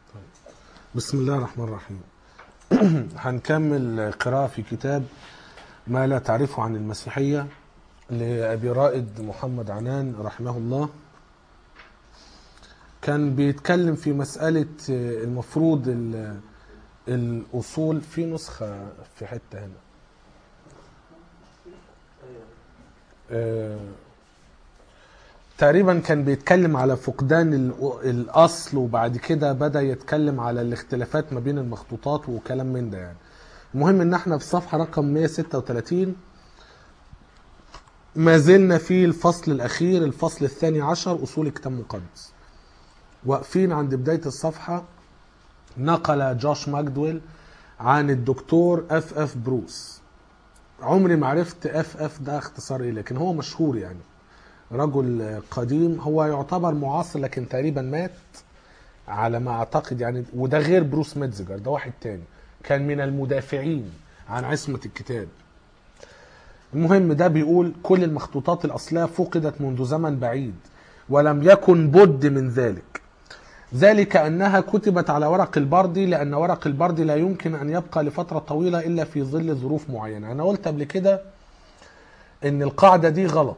بسم الله الرحمن الرحيم هنكمل قراءة في كتاب ما لا تعرفه عن المسيحية لأبي رائد محمد عنان رحمه الله كان بيتكلم في مسألة المفروض ال- الأصول في نسخة في حتة هنا آه، تقريبا كان بيتكلم على فقدان ال- الاصل وبعد كده بدا يتكلم على الاختلافات ما بين المخطوطات وكلام من ده يعني المهم ان احنا في صفحه رقم 136 ما زلنا في الفصل الاخير الفصل الثاني عشر اصول كتاب مقدس واقفين عند بدايه الصفحه نقل جوش ماجدويل عن الدكتور اف اف بروس عمري ما عرفت اف اف ده اختصار ايه لكن هو مشهور يعني رجل قديم هو يعتبر معاصر لكن تقريبا مات على ما اعتقد يعني وده غير بروس ميتزجر ده واحد تاني كان من المدافعين عن عصمة الكتاب المهم ده بيقول كل المخطوطات الأصلية فقدت منذ زمن بعيد ولم يكن بد من ذلك ذلك أنها كتبت على ورق البردي لأن ورق البردي لا يمكن أن يبقى لفترة طويلة إلا في ظل ظروف معينة أنا قلت قبل كده إن القاعدة دي غلط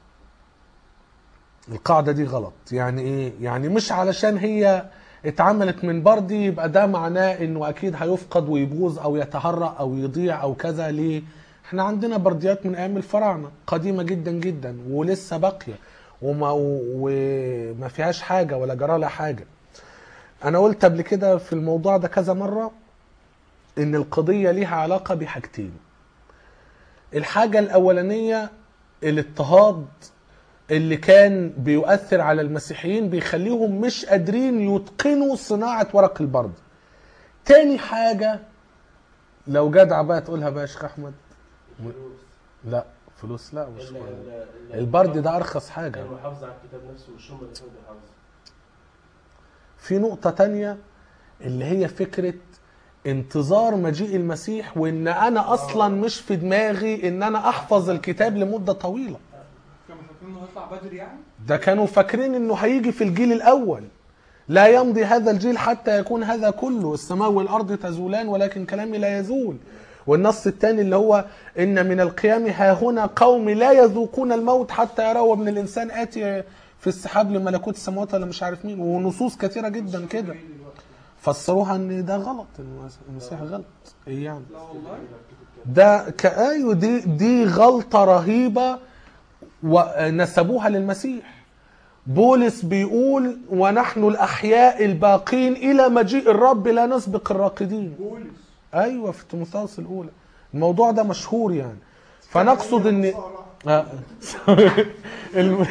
القاعدة دي غلط يعني ايه يعني مش علشان هي اتعملت من بردي يبقى ده معناه انه اكيد هيفقد ويبوظ او يتهرأ او يضيع او كذا ليه احنا عندنا برديات من ايام الفراعنة قديمة جدا جدا ولسه باقية وما, وما فيهاش حاجة ولا جرى لها حاجة انا قلت قبل كده في الموضوع ده كذا مرة ان القضية ليها علاقة بحاجتين الحاجة الاولانية الاضطهاد اللي كان بيؤثر على المسيحيين بيخليهم مش قادرين يتقنوا صناعة ورق البرد تاني حاجة لو جدع بقى تقولها بقى يا شيخ أحمد لا فلوس لا مش ال- ال- ال- البرد ده أرخص حاجة المحافظة على الكتاب نفسه مش هم اللي كانوا بيحافظوا في نقطة تانية اللي هي فكرة انتظار مجيء المسيح وان انا اصلا مش في دماغي ان انا احفظ الكتاب لمدة طويلة كانوا فاكرين انه هيطلع بدري يعني؟ ده كانوا فاكرين انه هيجي في الجيل الاول لا يمضي هذا الجيل حتى يكون هذا كله السماء والارض تزولان ولكن كلامي لا يزول والنص الثاني اللي هو ان من القيام ها هنا قوم لا يذوقون الموت حتى يروا ابن الانسان اتي في السحاب لملكوت السماوات ولا مش عارف مين ونصوص كثيره جدا كده فسروها ان ده غلط إن المسيح غلط ايه يعني لا والله ده كأيو دي دي غلطة رهيبة ونسبوها للمسيح بولس بيقول ونحن الأحياء الباقين إلى مجيء الرب لا نسبق الراقدين بولس أيوة في تيموثاوس الأولى الموضوع ده مشهور يعني فنقصد إن آه. الم-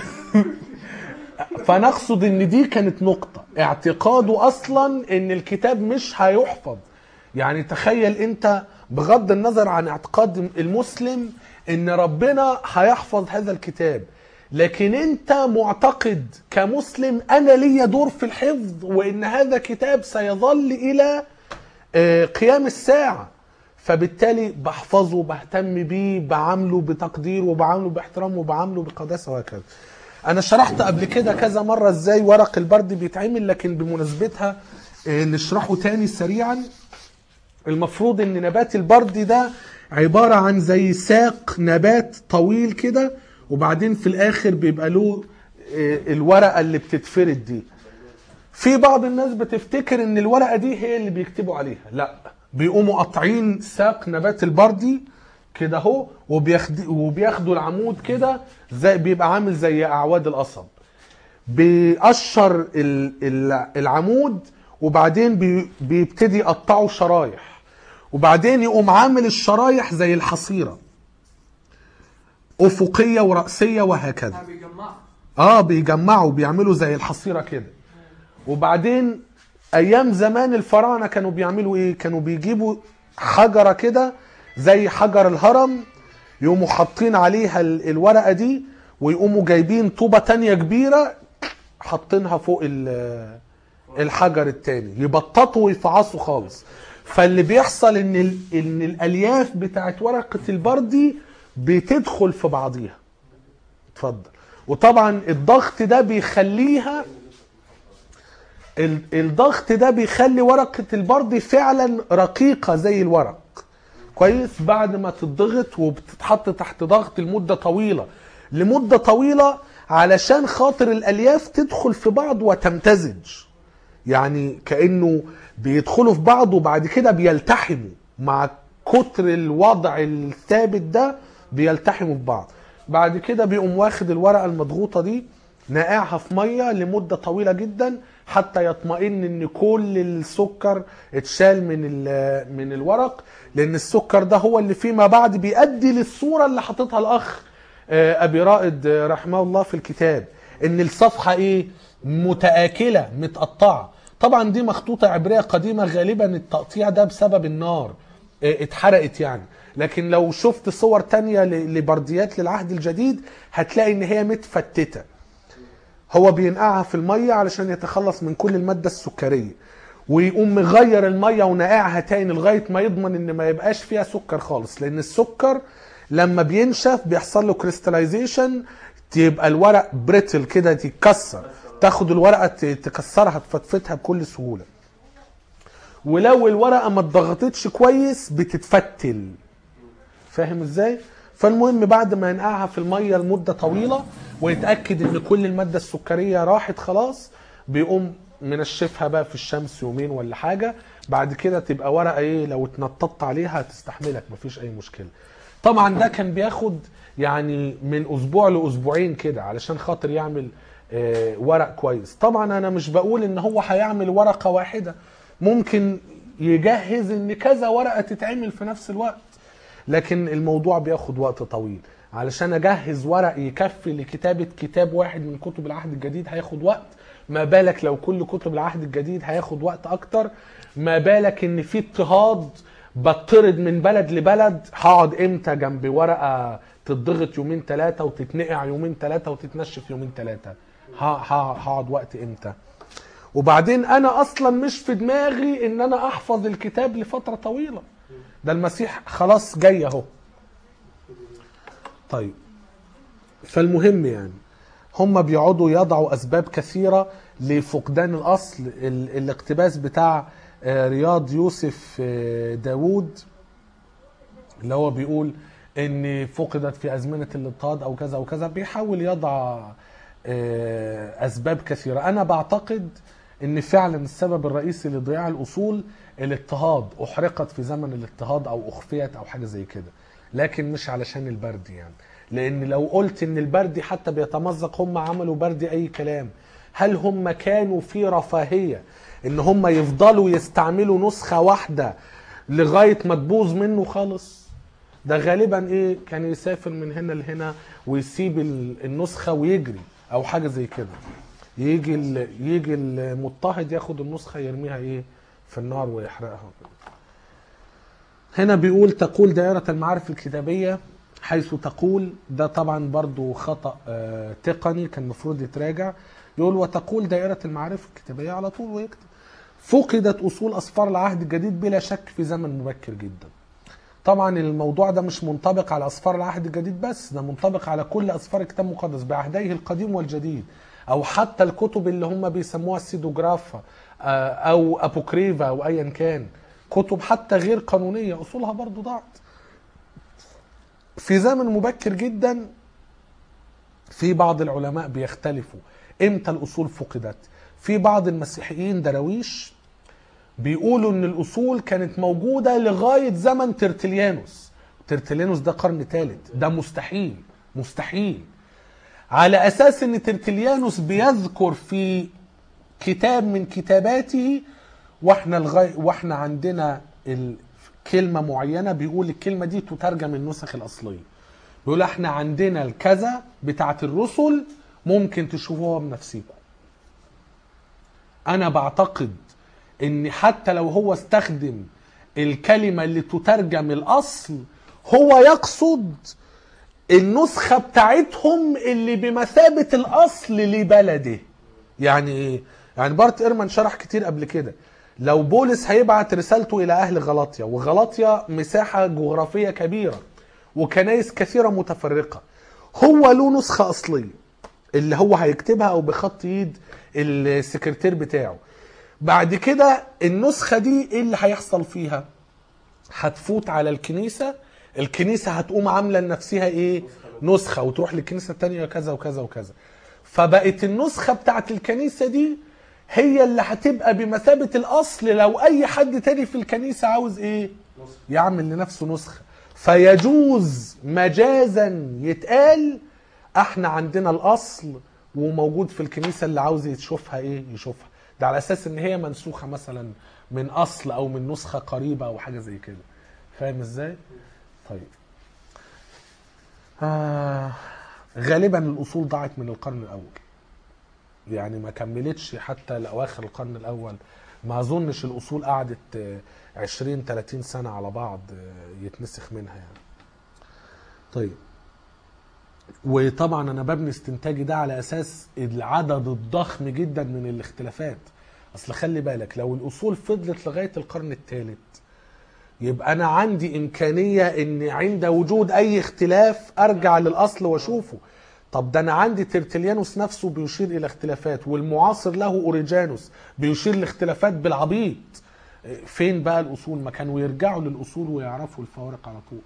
فنقصد ان دي كانت نقطة اعتقاده اصلا ان الكتاب مش هيحفظ يعني تخيل انت بغض النظر عن اعتقاد المسلم ان ربنا هيحفظ هذا الكتاب لكن انت معتقد كمسلم انا ليا دور في الحفظ وان هذا كتاب سيظل الى آه، قيام الساعة فبالتالي بحفظه بهتم بيه بعامله بتقدير وبعامله باحترام وبعامله بقداسة وهكذا انا شرحت قبل كده كذا مرة ازاي ورق البرد بيتعمل لكن بمناسبتها آه، نشرحه تاني سريعا المفروض ان نبات البرد ده عبارة عن زي ساق نبات طويل كده وبعدين في الاخر بيبقى له آه، الورقة اللي بتتفرد دي في بعض الناس بتفتكر ان الورقه دي هي اللي بيكتبوا عليها لا بيقوموا قاطعين ساق نبات البردي كده اهو وبياخد وبياخدوا العمود كده زي بيبقى عامل زي اعواد القصب بيقشر ال- ال- العمود وبعدين بي- بيبتدي يقطعوا شرايح وبعدين يقوم عامل الشرايح زي الحصيره افقيه وراسيه وهكذا انا بيجمعها اه بيجمعوا بيعملوا زي الحصيره كده وبعدين ايام زمان الفراعنه كانوا بيعملوا ايه كانوا بيجيبوا حجره كده زي حجر الهرم يقوموا حاطين عليها ال- الورقه دي ويقوموا جايبين طوبه تانية كبيره حاطينها فوق ال- الحجر التاني يبططوا ويفعصوا خالص فاللي بيحصل ان ال- ان الالياف بتاعت ورقه البردي بتدخل في بعضيها اتفضل وطبعا الضغط ده بيخليها ال- الضغط ده بيخلي ورقة البرد فعلا رقيقة زي الورق كويس بعد ما تضغط وبتتحط تحت ضغط لمدة طويلة لمدة طويلة علشان خاطر الألياف تدخل في بعض وتمتزج يعني كأنه بيدخلوا في بعض وبعد كده بيلتحموا مع كتر الوضع الثابت ده بيلتحموا في بعض بعد كده بيقوم واخد الورقة المضغوطة دي ناقعها في مية لمدة طويلة جدا حتى يطمئن ان كل السكر اتشال من ال- من الورق لان السكر ده هو اللي فيما بعد بيؤدي للصورة اللي حاططها الاخ آه، ابي رائد آه، رحمه الله في الكتاب ان الصفحة ايه متآكلة متقطعة طبعا دي مخطوطة عبرية قديمة غالبا التقطيع ده بسبب النار آه، اتحرقت يعني لكن لو شفت صور تانية ل- لبرديات للعهد الجديد هتلاقي ان هي متفتتة هو بينقعها في المية علشان يتخلص من كل المادة السكرية ويقوم مغير المية ونقعها تاني لغاية ما يضمن ان ما يبقاش فيها سكر خالص لان السكر لما بينشف بيحصل له كريستاليزيشن تبقى الورق بريتل كده تتكسر تاخد الورقة ت- تكسرها تفتفتها بكل سهولة ولو الورقة ما اتضغطتش كويس بتتفتل فاهم ازاي؟ فالمهم بعد ما ينقعها في الميه لمده طويله ويتاكد ان كل الماده السكريه راحت خلاص بيقوم منشفها بقى في الشمس يومين ولا حاجه بعد كده تبقى ورقه ايه لو اتنططت عليها هتستحملك مفيش اي مشكله طبعا ده كان بياخد يعني من اسبوع لاسبوعين كده علشان خاطر يعمل آه، ورق كويس طبعا انا مش بقول ان هو هيعمل ورقه واحده ممكن يجهز ان كذا ورقه تتعمل في نفس الوقت لكن الموضوع بياخد وقت طويل علشان اجهز ورق يكفي لكتابه كتاب واحد من كتب العهد الجديد هياخد وقت ما بالك لو كل كتب العهد الجديد هياخد وقت اكتر ما بالك ان في اضطهاد بطرد من بلد لبلد هقعد امتى جنب ورقه تتضغط يومين ثلاثه وتتنقع يومين ثلاثه وتتنشف يومين ثلاثه هقعد وقت امتى وبعدين انا اصلا مش في دماغي ان انا احفظ الكتاب لفتره طويله ده المسيح خلاص جاي اهو طيب فالمهم يعني هم بيقعدوا يضعوا اسباب كثيره لفقدان الاصل ال- الاقتباس بتاع آه، رياض يوسف آه، داوود اللي هو بيقول ان فقدت في ازمنه الاضطهاد او كذا وكذا بيحاول يضع آه، اسباب كثيره انا بعتقد ان فعلا السبب الرئيسي لضياع الاصول الاضطهاد احرقت في زمن الاضطهاد او اخفيت او حاجه زي كده لكن مش علشان البرد يعني لان لو قلت ان البردي حتى بيتمزق هم عملوا بردي اي كلام هل هم كانوا في رفاهيه ان هم يفضلوا يستعملوا نسخه واحده لغايه ما تبوظ منه خالص ده غالبا ايه كان يسافر من هنا لهنا ويسيب ال- النسخه ويجري او حاجه زي كده يجي ال- يجي المضطهد ياخد النسخه يرميها ايه في النار ويحرقها هنا بيقول تقول دائرة المعارف الكتابية حيث تقول ده طبعا برضو خطأ آه، تقني كان المفروض يتراجع يقول وتقول دائرة المعارف الكتابية على طول ويكتب فقدت أصول أسفار العهد الجديد بلا شك في زمن مبكر جدا طبعا الموضوع ده مش منطبق على أسفار العهد الجديد بس ده منطبق على كل أسفار الكتاب المقدس بعهديه القديم والجديد أو حتى الكتب اللي هم بيسموها السيدوجرافا آه، أو أبوكريفا أو أيا كان كتب حتى غير قانونية أصولها برضو ضاعت في زمن مبكر جدا في بعض العلماء بيختلفوا امتى الاصول فقدت في بعض المسيحيين دراويش بيقولوا ان الاصول كانت موجوده لغايه زمن ترتليانوس ترتليانوس ده قرن ثالث ده مستحيل مستحيل على اساس ان ترتليانوس بيذكر في كتاب من كتاباته واحنا لغايه واحنا عندنا ال- كلمه معينه بيقول الكلمه دي تترجم النسخ الاصليه بيقول احنا عندنا الكذا بتاعت الرسل ممكن تشوفوها بنفسكم انا بعتقد ان حتى لو هو استخدم الكلمه اللي تترجم الاصل هو يقصد النسخه بتاعتهم اللي بمثابه الاصل لبلده يعني ايه يعني بارت ايرمان شرح كتير قبل كده لو بولس هيبعت رسالته الى اهل غلاطيا وغلاطيا مساحه جغرافيه كبيره وكنايس كثيره متفرقه هو له نسخه اصليه اللي هو هيكتبها او بخط ايد السكرتير بتاعه بعد كده النسخه دي ايه اللي هيحصل فيها هتفوت على الكنيسه الكنيسه هتقوم عامله لنفسها ايه نسخه وتروح للكنيسه التانية كذا وكذا وكذا فبقت النسخه بتاعت الكنيسه دي هي اللي هتبقى بمثابه الاصل لو اي حد تاني في الكنيسه عاوز ايه يعمل لنفسه نسخه فيجوز مجازا يتقال احنا عندنا الاصل وموجود في الكنيسه اللي عاوز يشوفها ايه يشوفها ده على اساس ان هي منسوخه مثلا من اصل او من نسخه قريبه او حاجه زي كده فاهم ازاي طيب آه غالبا الاصول ضاعت من القرن الاول يعني ما كملتش حتى لاواخر القرن الاول ما اظنش الاصول قعدت آه، 20 30 سنه على بعض آه، يتنسخ منها يعني طيب وطبعا انا ببني استنتاجي ده على اساس العدد الضخم جدا من الاختلافات اصل خلي بالك لو الاصول فضلت لغايه القرن الثالث يبقى انا عندي امكانيه ان عند وجود اي اختلاف ارجع للاصل واشوفه طب ده انا عندي ترتليانوس نفسه بيشير الى اختلافات والمعاصر له اوريجانوس بيشير لاختلافات بالعبيط فين بقى الاصول ما كانوا يرجعوا للاصول ويعرفوا الفوارق على طول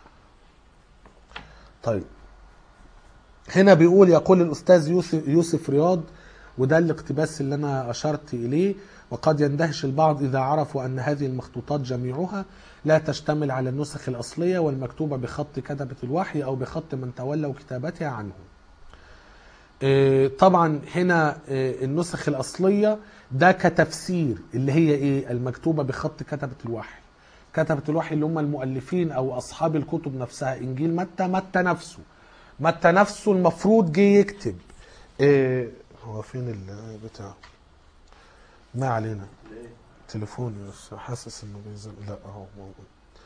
طيب هنا بيقول يقول الأستاذ يوسف, يوسف رياض وده الاقتباس اللي أنا أشرت إليه وقد يندهش البعض إذا عرفوا أن هذه المخطوطات جميعها لا تشتمل على النسخ الأصلية والمكتوبة بخط كتبة الوحي أو بخط من تولوا كتابتها عنه آه، طبعا هنا آه، النسخ الأصلية ده كتفسير اللي هي إيه المكتوبة بخط كتبة الوحي كتبة الوحي اللي هم المؤلفين أو أصحاب الكتب نفسها إنجيل متى متى نفسه متى نفسه المفروض جه يكتب إيه هو فين ال بتاع ما علينا تليفوني بس حاسس انه بينزل لا اهو موجود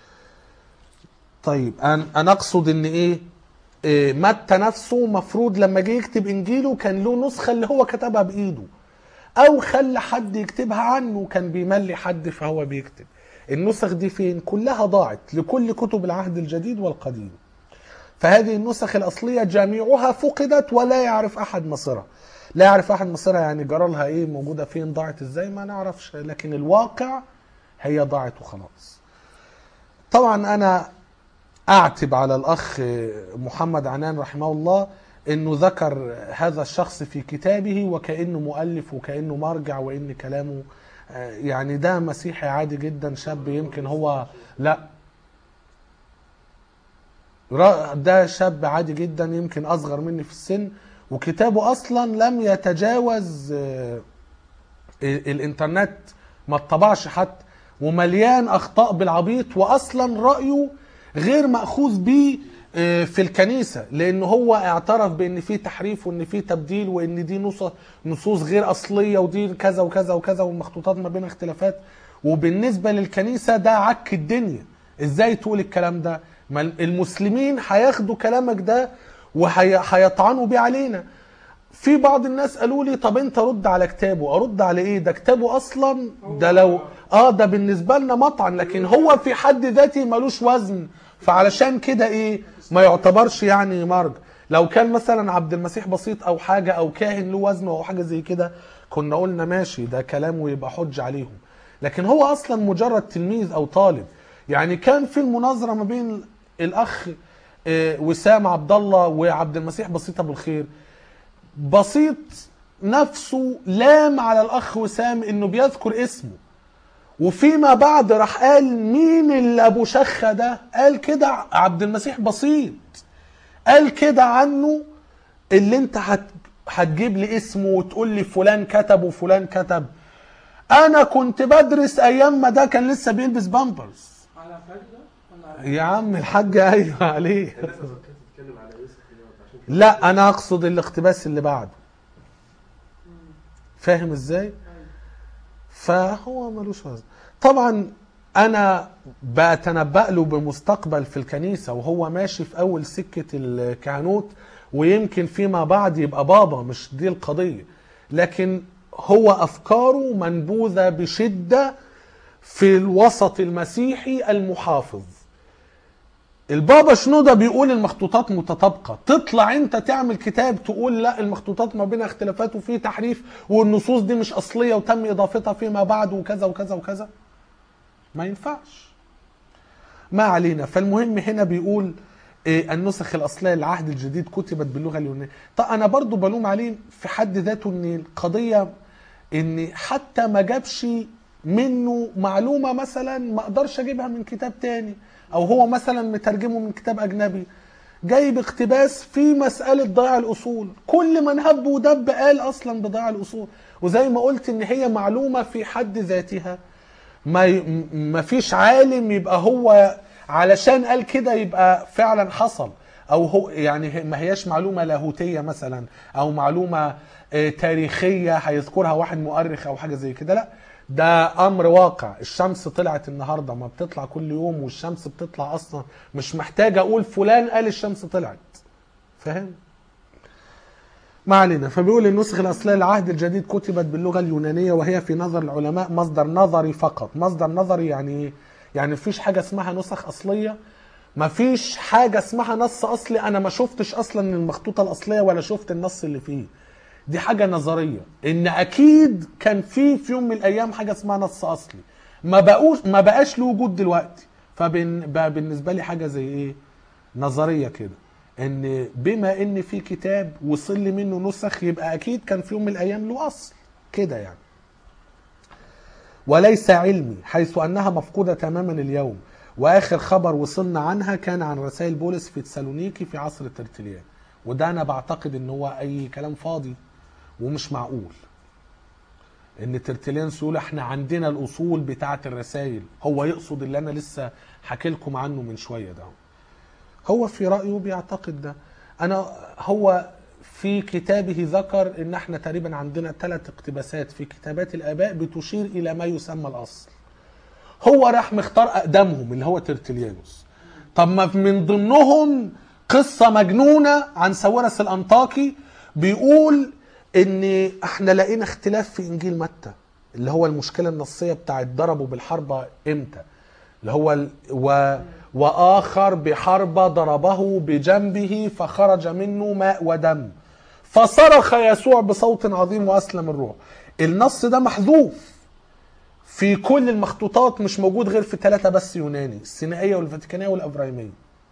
طيب انا انا اقصد ان ايه, إيه متى نفسه مفروض لما جه يكتب انجيله كان له نسخه اللي هو كتبها بايده او خلى حد يكتبها عنه كان بيملي حد فهو بيكتب النسخ دي فين كلها ضاعت لكل كتب العهد الجديد والقديم فهذه النسخ الأصلية جميعها فقدت ولا يعرف أحد مصيرها لا يعرف أحد مصيرها يعني جرى لها إيه موجودة فين ضاعت إزاي ما نعرفش لكن الواقع هي ضاعت وخلاص طبعا أنا أعتب على الأخ محمد عنان رحمه الله انه ذكر هذا الشخص في كتابه وكانه مؤلف وكانه مرجع وان كلامه آه، يعني ده مسيحي عادي جدا شاب يمكن هو لا را- ده شاب عادي جدا يمكن اصغر مني في السن وكتابه اصلا لم يتجاوز آه، الانترنت ما اتطبعش حتى ومليان اخطاء بالعبيط واصلا رايه غير ماخوذ به آه، في الكنيسه لان هو اعترف بان في تحريف وان في تبديل وان دي نص- نصوص غير اصليه ودي كذا وكذا وكذا والمخطوطات ما بين اختلافات وبالنسبه للكنيسه ده عك الدنيا ازاي تقول الكلام ده ما المسلمين هياخدوا كلامك ده وهيطعنوا بيه علينا في بعض الناس قالوا لي طب انت رد على كتابه ارد على ايه ده كتابه اصلا ده لو اه ده بالنسبه لنا مطعن لكن هو في حد ذاته ملوش وزن فعلشان كده ايه ما يعتبرش يعني مرج لو كان مثلا عبد المسيح بسيط او حاجه او كاهن له وزن او حاجه زي كده كنا قلنا ماشي ده كلامه يبقى حج عليهم لكن هو اصلا مجرد تلميذ او طالب يعني كان في المناظره ما بين الاخ آه، وسام عبد الله وعبد المسيح بسيط ابو الخير بسيط نفسه لام على الاخ وسام انه بيذكر اسمه وفيما بعد راح قال مين اللي ابو شخه ده قال كده عبد المسيح بسيط قال كده عنه اللي انت هت هتجيب لي اسمه وتقول لي فلان كتب وفلان كتب انا كنت بدرس ايام ما ده كان لسه بيلبس بامبرز على فجأة ولا على يا عم الحاج ايوه عليه الناس اصلا كانت بتتكلم على يوسف رياض عشان كده لا انا اقصد الاقتباس اللي بعده فاهم ازاي فهو ملوش وزن طبعا انا بتنبأ له بمستقبل في الكنيسة وهو ماشي في اول سكة الكهنوت ويمكن فيما بعد يبقى بابا مش دي القضية لكن هو افكاره منبوذة بشدة في الوسط المسيحي المحافظ البابا شنودة بيقول المخطوطات متطابقة تطلع انت تعمل كتاب تقول لا المخطوطات ما بينها اختلافات وفيه تحريف والنصوص دي مش اصلية وتم اضافتها فيما بعد وكذا وكذا وكذا ما ينفعش ما علينا فالمهم هنا بيقول إيه النسخ الاصليه للعهد الجديد كتبت باللغه اليونانيه طب انا برضو بلوم عليه في حد ذاته ان القضيه ان حتى ما جابش منه معلومه مثلا ما اقدرش اجيبها من كتاب تاني او هو مثلا مترجمه من كتاب اجنبي جايب اقتباس في مساله ضياع الاصول كل من هب ودب قال اصلا بضياع الاصول وزي ما قلت ان هي معلومه في حد ذاتها ما ي- ما فيش عالم يبقى هو علشان قال كده يبقى فعلا حصل او هو يعني هي- ما هياش معلومه لاهوتيه مثلا او معلومه آه، تاريخيه هيذكرها واحد مؤرخ او حاجه زي كده لا ده امر واقع الشمس طلعت النهارده ما بتطلع كل يوم والشمس بتطلع اصلا مش محتاج اقول فلان قال الشمس طلعت فاهم ما علينا فبيقول النسخ الأصلية للعهد الجديد كتبت باللغة اليونانية وهي في نظر العلماء مصدر نظري فقط مصدر نظري يعني إيه؟ يعني مفيش حاجة اسمها نسخ أصلية مفيش حاجة اسمها نص أصلي أنا ما شفتش أصلا المخطوطة الأصلية ولا شفت النص اللي فيه دي حاجة نظرية إن أكيد كان في في يوم من الأيام حاجة اسمها نص أصلي ما بقوش ما بقاش له وجود دلوقتي فبالنسبة لي حاجة زي إيه نظريه كده ان بما ان في كتاب وصل لي منه نسخ يبقى اكيد كان في يوم من الايام له اصل كده يعني وليس علمي حيث انها مفقوده تماما اليوم واخر خبر وصلنا عنها كان عن رسائل بولس في تسالونيكي في عصر ترتليان وده انا بعتقد ان هو اي كلام فاضي ومش معقول ان ترتليان يقول احنا عندنا الاصول بتاعه الرسائل هو يقصد اللي انا لسه حكي لكم عنه من شويه ده هو في رأيه بيعتقد ده أنا هو في كتابه ذكر إن احنا تقريبا عندنا ثلاث اقتباسات في كتابات الآباء بتشير إلى ما يسمى الأصل هو راح مختار أقدمهم اللي هو ترتليانوس طب ما من ضمنهم قصة مجنونة عن ساويرس الأنطاكي بيقول إن احنا لقينا اختلاف في إنجيل متى اللي هو المشكلة النصية بتاعت ضربوا بالحربة إمتى اللي هو ال... و... واخر بحربة ضربه بجنبه فخرج منه ماء ودم فصرخ يسوع بصوت عظيم واسلم الروح النص ده محذوف في كل المخطوطات مش موجود غير في ثلاثة بس يوناني السينائية والفاتيكانية والأبراهيمية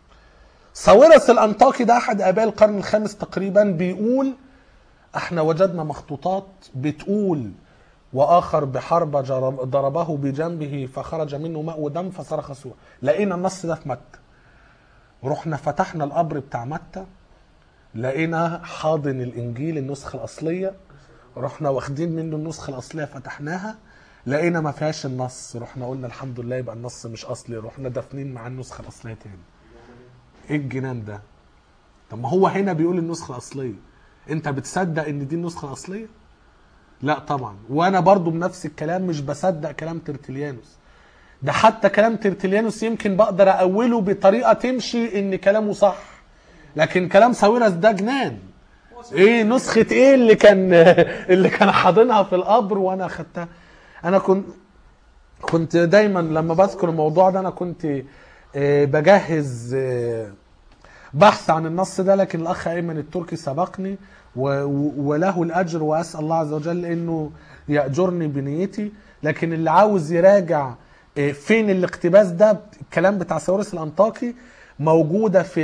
ساويرس الأنطاكي ده أحد آباء القرن الخامس تقريبا بيقول احنا وجدنا مخطوطات بتقول واخر بحرب جرب- ضربه بجنبه فخرج منه ماء ودم فصرخ سوء لقينا النص ده في متى رحنا فتحنا القبر بتاع متى لقينا حاضن الانجيل النسخه الاصليه رحنا واخدين منه النسخه الاصليه فتحناها لقينا ما فيهاش النص رحنا قلنا الحمد لله يبقى النص مش اصلي رحنا دافنين مع النسخه الاصليه تاني ايه الجنان ده طب ما هو هنا بيقول النسخه الاصليه انت بتصدق ان دي النسخه الاصليه لا طبعا وانا برضو بنفس الكلام مش بصدق كلام ترتليانوس ده حتى كلام ترتليانوس يمكن بقدر اقوله بطريقه تمشي ان كلامه صح لكن كلام ساويرس ده جنان ايه نسخه ايه اللي كان اللي كان حاضنها في القبر وانا اخدتها انا كنت كنت دايما لما بذكر الموضوع ده انا كنت آه، بجهز آه، بحث عن النص ده لكن الاخ ايمن التركي سبقني و- و- وله الاجر واسال الله عز وجل انه ياجرني بنيتي لكن اللي عاوز يراجع آه، فين الاقتباس ده الكلام بتاع ساويرس الانطاكي موجوده في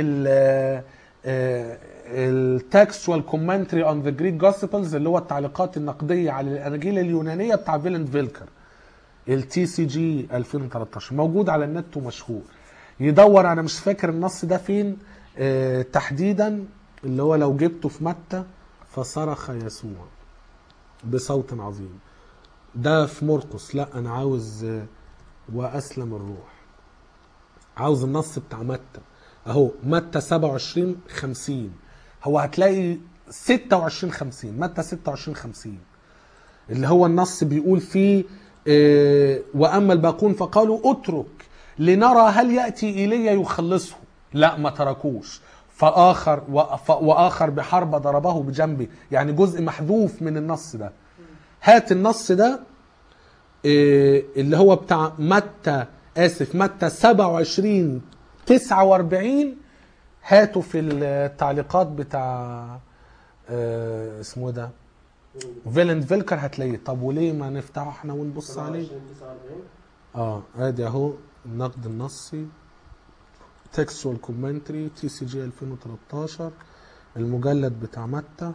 التكستوال كومنتري اون ذا جريك جوسبلز اللي هو التعليقات النقديه على الاناجيل اليونانيه بتاع فيلند فيلكر التي سي جي 2013 موجود على النت ومشهور يدور انا مش فاكر النص ده فين آه تحديدا اللي هو لو جبته في متى فصرخ يسوع بصوت عظيم ده في مرقس لا انا عاوز آه، واسلم الروح عاوز النص بتاع متى اهو متى 27 50 هو هتلاقي 26 50 متى 26 50 اللي هو النص بيقول فيه آه، واما الباقون فقالوا اترك لنرى هل ياتي ايليا يخلصه لا ما تركوش فاخر وف- واخر بحرب ضربه بجنبه يعني جزء محذوف من النص ده هات النص ده آه، اللي هو بتاع متى اسف متى 27 49 هاتوا في التعليقات بتاع آه، اسمه ده فيلند فيلكر هتلاقيه طب وليه ما نفتحه احنا ونبص عليه 27 49 اه ادي اهو النقد النصي تكستوال كومنتري تي سي جي 2013 المجلد بتاع متى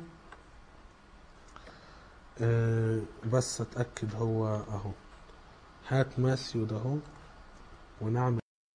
آه بس اتاكد هو اهو هات ماثيو ده اهو ونعمل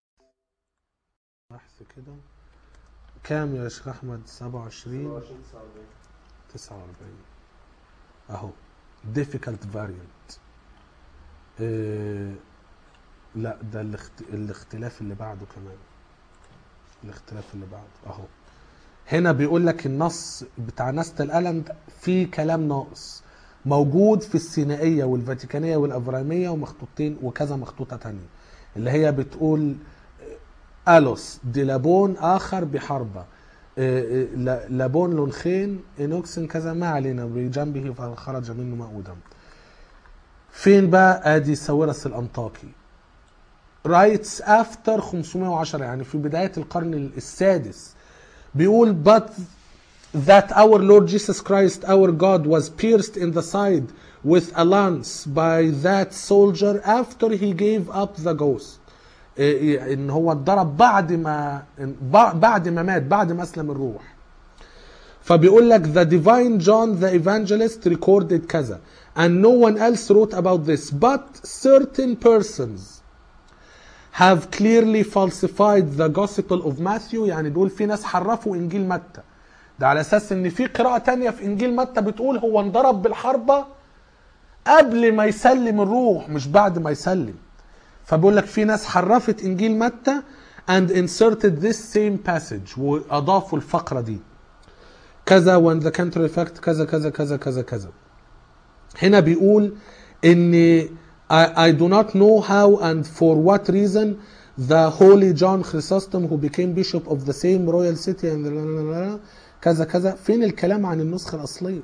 بحث كده كام يا شيخ احمد 27 27 49 49 اهو difficult variant آه لا ده الاخت... الاختلاف اللي بعده كمان الاختلاف اللي بعده اهو هنا بيقول لك النص بتاع نست القلم ده فيه كلام ناقص موجود في السينائية والفاتيكانية والأفرامية ومخطوطتين وكذا مخطوطة تانية اللي هي بتقول ألوس دي لابون آخر بحربة آه، آه، لا- لابون لونخين إنوكسن كذا ما علينا بجنبه فخرج منه ماء ودم فين بقى ادي ساويرس الانطاكي رايتس افتر 510 يعني في بدايه القرن السادس بيقول but that our Lord Jesus Christ our God was pierced in the side with a lance by that soldier after he gave up the ghost إيه- إيه، ان هو اتضرب بعد ما بع- بعد ما مات بعد ما اسلم الروح فبيقول لك the divine John the evangelist recorded كذا and no one else wrote about this but certain persons have clearly falsified the gospel of Matthew يعني بيقول في ناس حرفوا انجيل متى ده على اساس ان في قراءة تانية في انجيل متى بتقول هو انضرب بالحربة قبل ما يسلم الروح مش بعد ما يسلم فبيقول لك في ناس حرفت انجيل متى and inserted this same passage واضافوا الفقرة دي كذا when the country fact كذا كذا كذا كذا كذا هنا بيقول ان I, I do not know how and for what reason the holy John Chrysostom who became bishop of the same royal city and كذا كذا فين الكلام عن النسخة الأصلية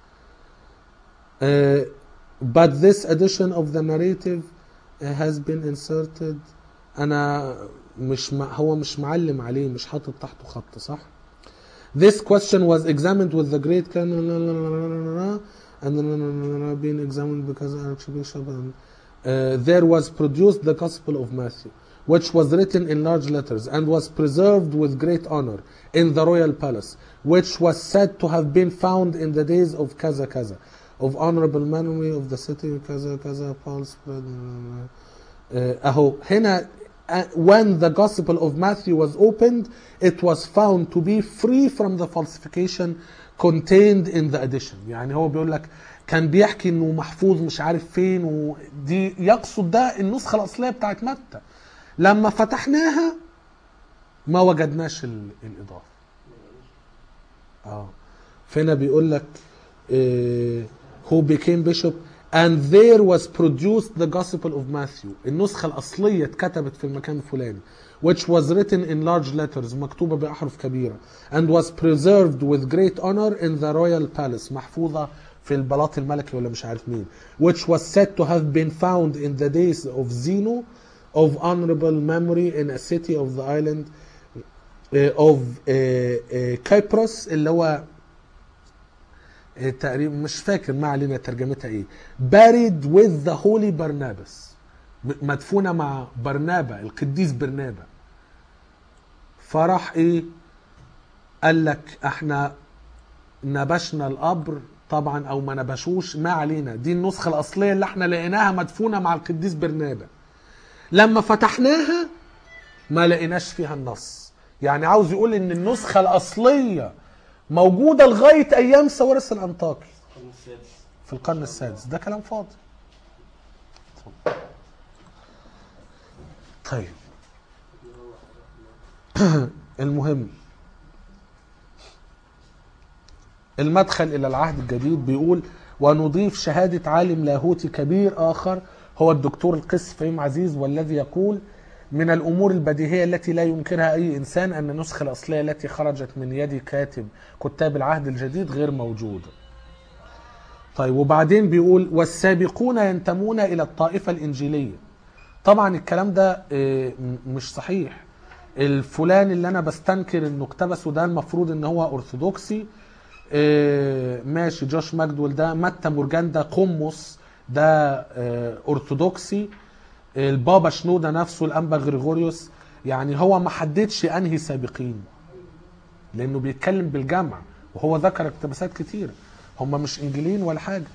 uh, but this edition of the narrative uh, has been inserted أنا مش مع هو مش معلم عليه مش حاطط تحته خط صح؟ This question was examined with the great canon and then being examined because Archbishop and uh, there was produced the Gospel of Matthew, which was written in large letters and was preserved with great honor in the royal palace, which was said to have been found in the days of Kaza Kaza, of honorable memory of the city of Kaza Kaza, Paul spread. Uh, أهو هنا uh, when the Gospel of Matthew was opened, it was found to be free from the falsification contained in the edition. يعني هو بيقول لك كان بيحكي انه محفوظ مش عارف فين ودي يقصد ده النسخة الأصلية بتاعت متى. لما فتحناها ما وجدناش ال- الإضافة. اه فهنا بيقول لك آه، who became bishop and there was produced the gospel of Matthew النسخة الأصلية اتكتبت في المكان الفلاني which was written in large letters مكتوبة بأحرف كبيرة and was preserved with great honor in the royal palace محفوظة في البلاط الملكي ولا مش عارف مين which was said to have been found in the days of Zeno of honorable memory in a city of the island uh, of uh, uh, Cyprus اللي هو آه، تقريبا مش فاكر ما علينا ترجمتها ايه buried with the holy Barnabas م- مدفونة مع برنابا القديس برنابا فراح ايه قال لك احنا نبشنا القبر طبعا او ما نبشوش ما علينا دي النسخة الاصلية اللي احنا لقيناها مدفونة مع القديس برنابا لما فتحناها ما لقيناش فيها النص يعني عاوز يقول ان النسخة الاصلية موجودة لغاية ايام سوارس الانطاكي القرن السادس في القرن السادس ده كلام فاضي طيب المهم المدخل الى العهد الجديد بيقول ونضيف شهادة عالم لاهوتي كبير آخر هو الدكتور القس فهيم عزيز والذي يقول من الأمور البديهية التي لا ينكرها أي إنسان أن النسخة الأصلية التي خرجت من يد كاتب كتاب العهد الجديد غير موجودة طيب وبعدين بيقول والسابقون ينتمون إلى الطائفة الإنجيلية طبعا الكلام ده آه، م- مش صحيح الفلان اللي انا بستنكر انه اقتبسه ده المفروض ان هو ارثوذكسي آه، ماشي جوش ماجدول ده متى مورجان ده قمص ده آه، ارثوذكسي البابا شنودة نفسه الانبا غريغوريوس يعني هو ما حددش انهي سابقين لانه بيتكلم بالجمع وهو ذكر اقتباسات كتير هم مش انجيلين ولا حاجه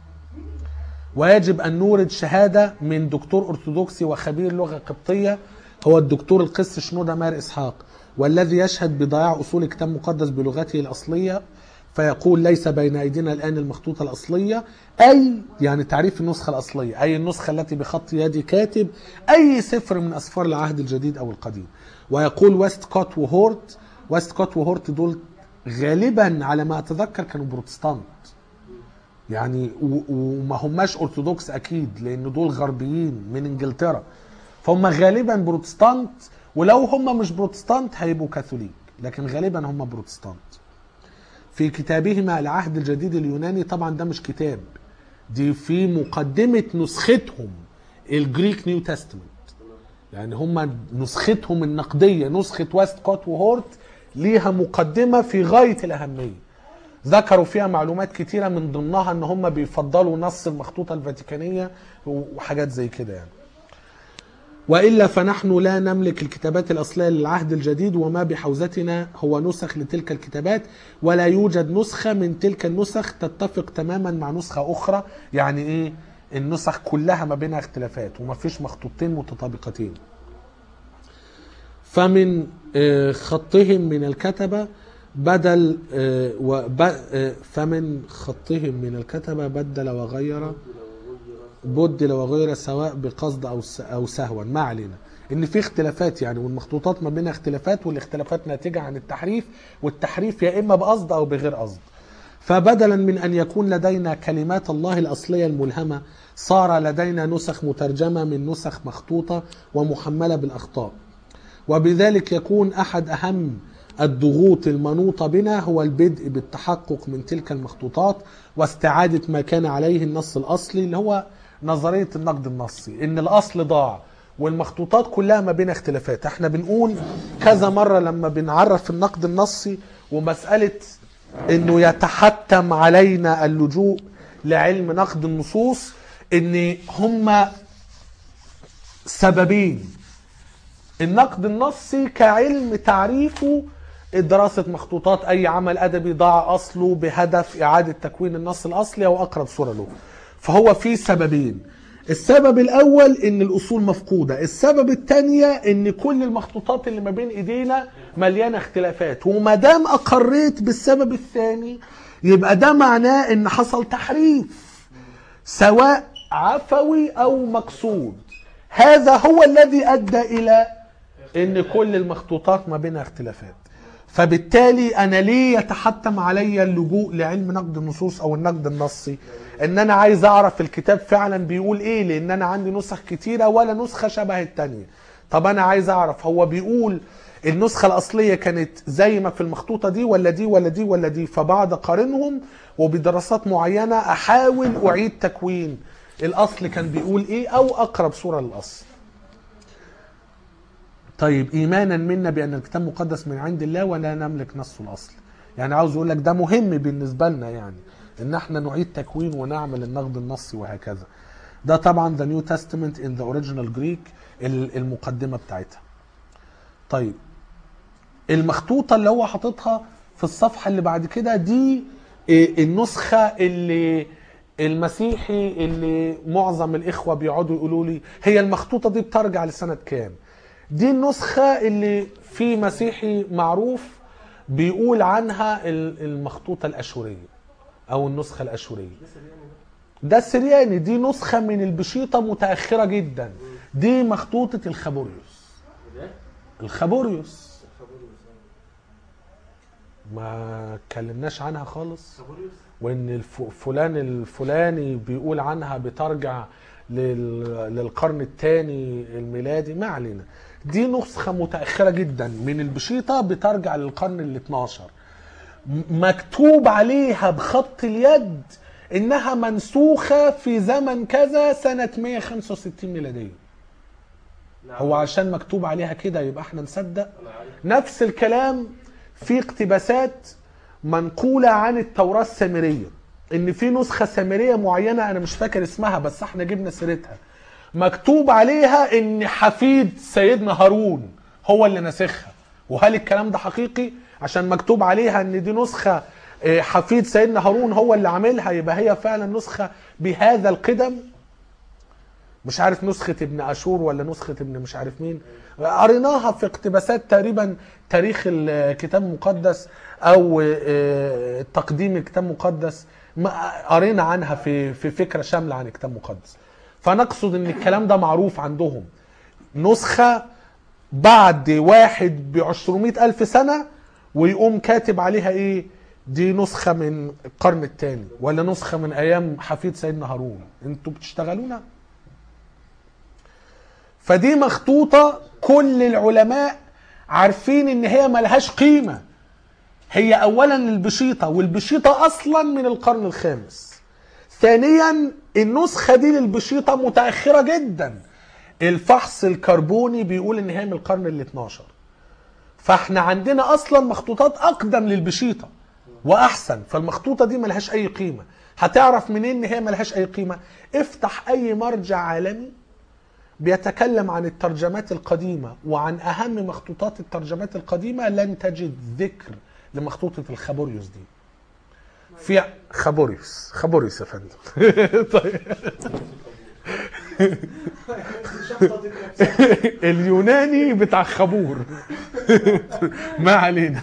ويجب ان نورد شهاده من دكتور ارثوذكسي وخبير لغه قبطيه هو الدكتور القس شنوده مار اسحاق والذي يشهد بضياع اصول كتاب مقدس بلغته الاصليه فيقول ليس بين ايدينا الان المخطوطه الاصليه اي يعني تعريف النسخه الاصليه اي النسخه التي بخط يد كاتب اي سفر من اسفار العهد الجديد او القديم ويقول ويست كوت وهورت ويست كوت وهورت دول غالبا على ما اتذكر كانوا بروتستانت يعني و- وما هماش ارثوذكس اكيد لان دول غربيين من انجلترا فهم غالبا بروتستانت ولو هم مش بروتستانت هيبقوا كاثوليك لكن غالبا هم بروتستانت في كتابهما العهد الجديد اليوناني طبعا ده مش كتاب دي في مقدمة نسختهم الجريك نيو تestament يعني هم نسختهم النقدية نسخة ويست كوت وهورت ليها مقدمة في غاية الأهمية ذكروا فيها معلومات كتيرة من ضمنها ان هم بيفضلوا نص المخطوطة الفاتيكانية وحاجات زي كده يعني وإلا فنحن لا نملك الكتابات الأصلية للعهد الجديد وما بحوزتنا هو نسخ لتلك الكتابات ولا يوجد نسخة من تلك النسخ تتفق تماما مع نسخة أخرى يعني إيه النسخ كلها ما بينها اختلافات وما فيش مخطوطتين متطابقتين فمن آه، خطهم من الكتبة بدل آه، وب- آه، فمن خطهم من الكتبة بدل وغير بدل وغير سواء بقصد او س- او سهوا ما علينا ان في اختلافات يعني والمخطوطات ما بينها اختلافات والاختلافات ناتجه عن التحريف والتحريف يا اما بقصد او بغير قصد فبدلا من ان يكون لدينا كلمات الله الاصليه الملهمه صار لدينا نسخ مترجمه من نسخ مخطوطه ومحمله بالاخطاء وبذلك يكون احد اهم الضغوط المنوطه بنا هو البدء بالتحقق من تلك المخطوطات واستعاده ما كان عليه النص الاصلي اللي هو نظريه النقد النصي ان الاصل ضاع والمخطوطات كلها ما بين اختلافات احنا بنقول كذا مره لما بنعرف النقد النصي ومساله انه يتحتم علينا اللجوء لعلم نقد النصوص ان هما سببين النقد النصي كعلم تعريفه دراسة مخطوطات أي عمل أدبي ضاع أصله بهدف إعادة تكوين النص الأصلي أو أقرب صورة له فهو في سببين السبب الأول إن الأصول مفقودة السبب الثانية إن كل المخطوطات اللي ما بين إيدينا مليانة اختلافات وما دام أقريت بالسبب الثاني يبقى ده معناه إن حصل تحريف سواء عفوي او مقصود هذا هو الذي ادى الى ان كل المخطوطات ما بينها اختلافات فبالتالي انا ليه يتحتم علي اللجوء لعلم نقد النصوص او النقد النصي ان انا عايز اعرف الكتاب فعلا بيقول ايه لان انا عندي نسخ كتيره ولا نسخه شبه التانية طب انا عايز اعرف هو بيقول النسخة الأصلية كانت زي ما في المخطوطة دي ولا دي ولا دي ولا دي فبعد أقارنهم وبدراسات معينة أحاول أعيد تكوين الأصل كان بيقول إيه أو أقرب صورة للأصل طيب إيمانا منا بأن الكتاب مقدس من عند الله ولا نملك نصه الأصل يعني عاوز أقول لك ده مهم بالنسبة لنا يعني إن احنا نعيد تكوين ونعمل النقد النصي وهكذا ده طبعا the New Testament in the original Greek ال- المقدمة بتاعتها طيب المخطوطه اللي هو حاططها في الصفحه اللي بعد كده دي إيه، النسخه اللي المسيحي اللي معظم الاخوه بيقعدوا يقولوا لي هي المخطوطه دي بترجع لسنه كام دي النسخه اللي في مسيحي معروف بيقول عنها ال- المخطوطه الاشوريه او النسخه الاشوريه ده السرياني دي نسخه من البشيطه متاخره جدا دي مخطوطه الخابوريوس ده الخابوريوس خابوريوس ما اتكلمناش عنها خالص خابوريوس وان الف- فلان الفلاني بيقول عنها بترجع لل- للقرن الثاني الميلادي ما علينا دي نسخة متأخرة جدا من البشيطة بترجع للقرن ال 12 م- مكتوب عليها بخط اليد انها منسوخة في زمن كذا سنة 165 ميلادية نعم. هو عشان مكتوب عليها كده يبقى احنا نصدق انا عارف نفس الكلام في اقتباسات منقولة عن التوراة السامرية ان في نسخة سامرية معينة انا مش فاكر اسمها بس احنا جبنا سيرتها مكتوب عليها ان حفيد سيدنا هارون هو اللي ناسخها وهل الكلام ده حقيقي عشان مكتوب عليها ان دي نسخة آه، حفيد سيدنا هارون هو اللي عاملها يبقى هي فعلا نسخة بهذا القدم مش عارف نسخة ابن أشور ولا نسخة ابن مش عارف مين قريناها في اقتباسات تقريبا تاريخ الكتاب المقدس أو آه، تقديم الكتاب المقدس ما- قرينا عنها في في فكرة شاملة عن الكتاب المقدس فنقصد ان الكلام ده معروف عندهم نسخة بعد واحد بعشرمائة ألف سنة ويقوم كاتب عليها ايه دي نسخة من القرن الثاني ولا نسخة من أيام حفيد سيدنا هارون انتوا بتشتغلونا فدي مخطوطة كل العلماء عارفين ان هي ملهاش قيمة هي اولا البشيطة والبشيطة اصلا من القرن الخامس ثانيا النسخة دي للبشيطة متأخرة جدا الفحص الكربوني بيقول ان هي من القرن ال 12 فاحنا عندنا اصلا مخطوطات اقدم للبشيطة واحسن فالمخطوطة دي ملهاش اي قيمة هتعرف منين ان هي ملهاش اي قيمة افتح اي مرجع عالمي بيتكلم عن الترجمات القديمة وعن أهم مخطوطات الترجمات القديمة لن تجد ذكر لمخطوطة الخابوريوس دي في خابوريوس خابوريوس يا فندم طيب شخصت نفسها اليوناني بتاع خابور ما علينا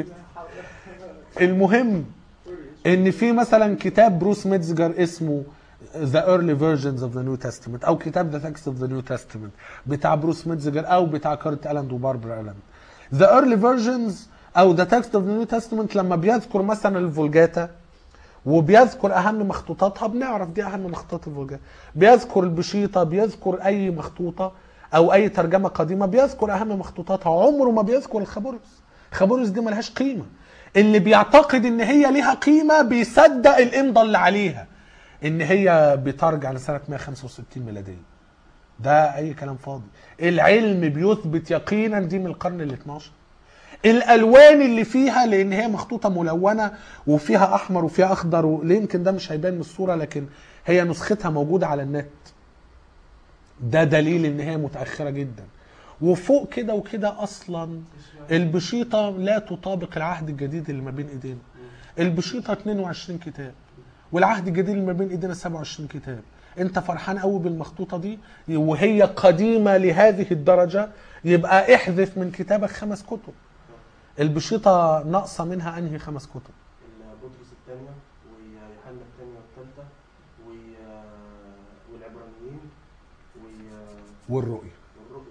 المهم ان في مثلا كتاب بروس ميتزجر اسمه The Early Versions of the New Testament او كتاب The Text of the New Testament بتاع بروس ميتزجر او بتاع كارت الاند وباربرا الاند The Early Versions او The Text of the New Testament لما بيذكر مثلا الفولجاتا وبيذكر اهم مخطوطاتها بنعرف دي اهم مخطوطات الفولجاتا بيذكر البشيطه بيذكر اي مخطوطه او اي ترجمه قديمه بيذكر اهم مخطوطاتها عمره ما بيذكر الخابوريوس خابوريوس دي ملهاش قيمه اللي بيعتقد ان هي ليها قيمه بيصدق الامضه اللي عليها ان هي بترجع لسنه 165 ميلاديه ده اي كلام فاضي العلم بيثبت يقينا دي من القرن ال 12 الالوان اللي فيها لان هي مخطوطه ملونه وفيها احمر وفيها اخضر و- يمكن ده مش هيبان من الصوره لكن هي نسختها موجوده على النت ده دليل ان هي متاخره جدا وفوق كده وكده اصلا البشيطه لا تطابق العهد الجديد اللي ما بين ايدينا البشيطه 22 كتاب والعهد الجديد اللي ما بين ايدينا 27 كتاب انت فرحان قوي بالمخطوطه دي وهي قديمه لهذه الدرجه يبقى احذف من كتابك خمس كتب البشيطه ناقصه منها انهي خمس كتب بطرس الثانية ويوحنا الثانية والثالثة و- والعبرانيين و- والرؤيه والرؤيا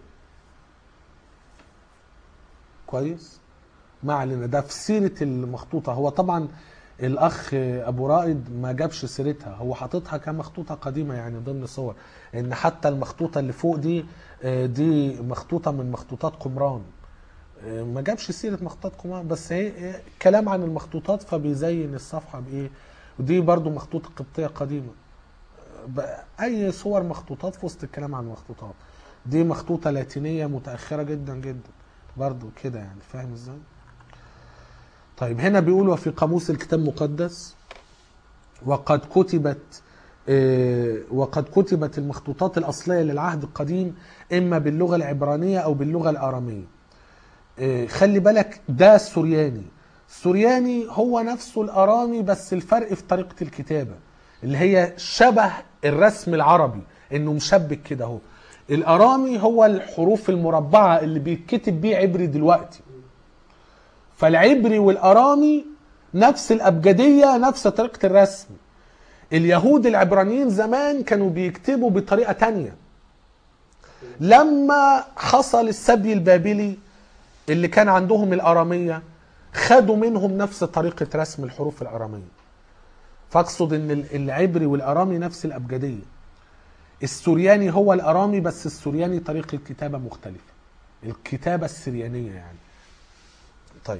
كويس ما علينا ده في سيره المخطوطه هو طبعا الاخ ابو رائد ما جابش سيرتها هو حاططها كمخطوطه قديمه يعني ضمن صور ان حتى المخطوطه اللي فوق دي آه، دي مخطوطه من مخطوطات قمران آه، ما جابش سيره مخطوطات قمران بس هي آه، كلام عن المخطوطات فبيزين الصفحه بايه ودي برضو مخطوطه قبطيه قديمه آه، ب- اي صور مخطوطات في وسط الكلام عن المخطوطات دي مخطوطه لاتينيه متاخره جدا جدا برضو كده يعني فاهم ازاي طيب هنا بيقول وفي قاموس الكتاب المقدس وقد كتبت آه، وقد كتبت المخطوطات الأصلية للعهد القديم إما باللغة العبرانية أو باللغة الآرامية آه، خلي بالك ده السورياني السورياني هو نفسه الآرامي بس الفرق في طريقة الكتابة اللي هي شبه الرسم العربي إنه مشبك كده اهو الآرامي هو الحروف المربعة اللي بيتكتب بيه عبري دلوقتي فالعبري والارامي نفس الابجديه نفس طريقه الرسم اليهود العبرانيين زمان كانوا بيكتبوا بطريقه تانية لما حصل السبي البابلي اللي كان عندهم الاراميه خدوا منهم نفس طريقه رسم الحروف الاراميه فاقصد ان ال- العبري والارامي نفس الابجديه السورياني هو الارامي بس السورياني طريقه كتابه مختلفه الكتابه السريانيه يعني طيب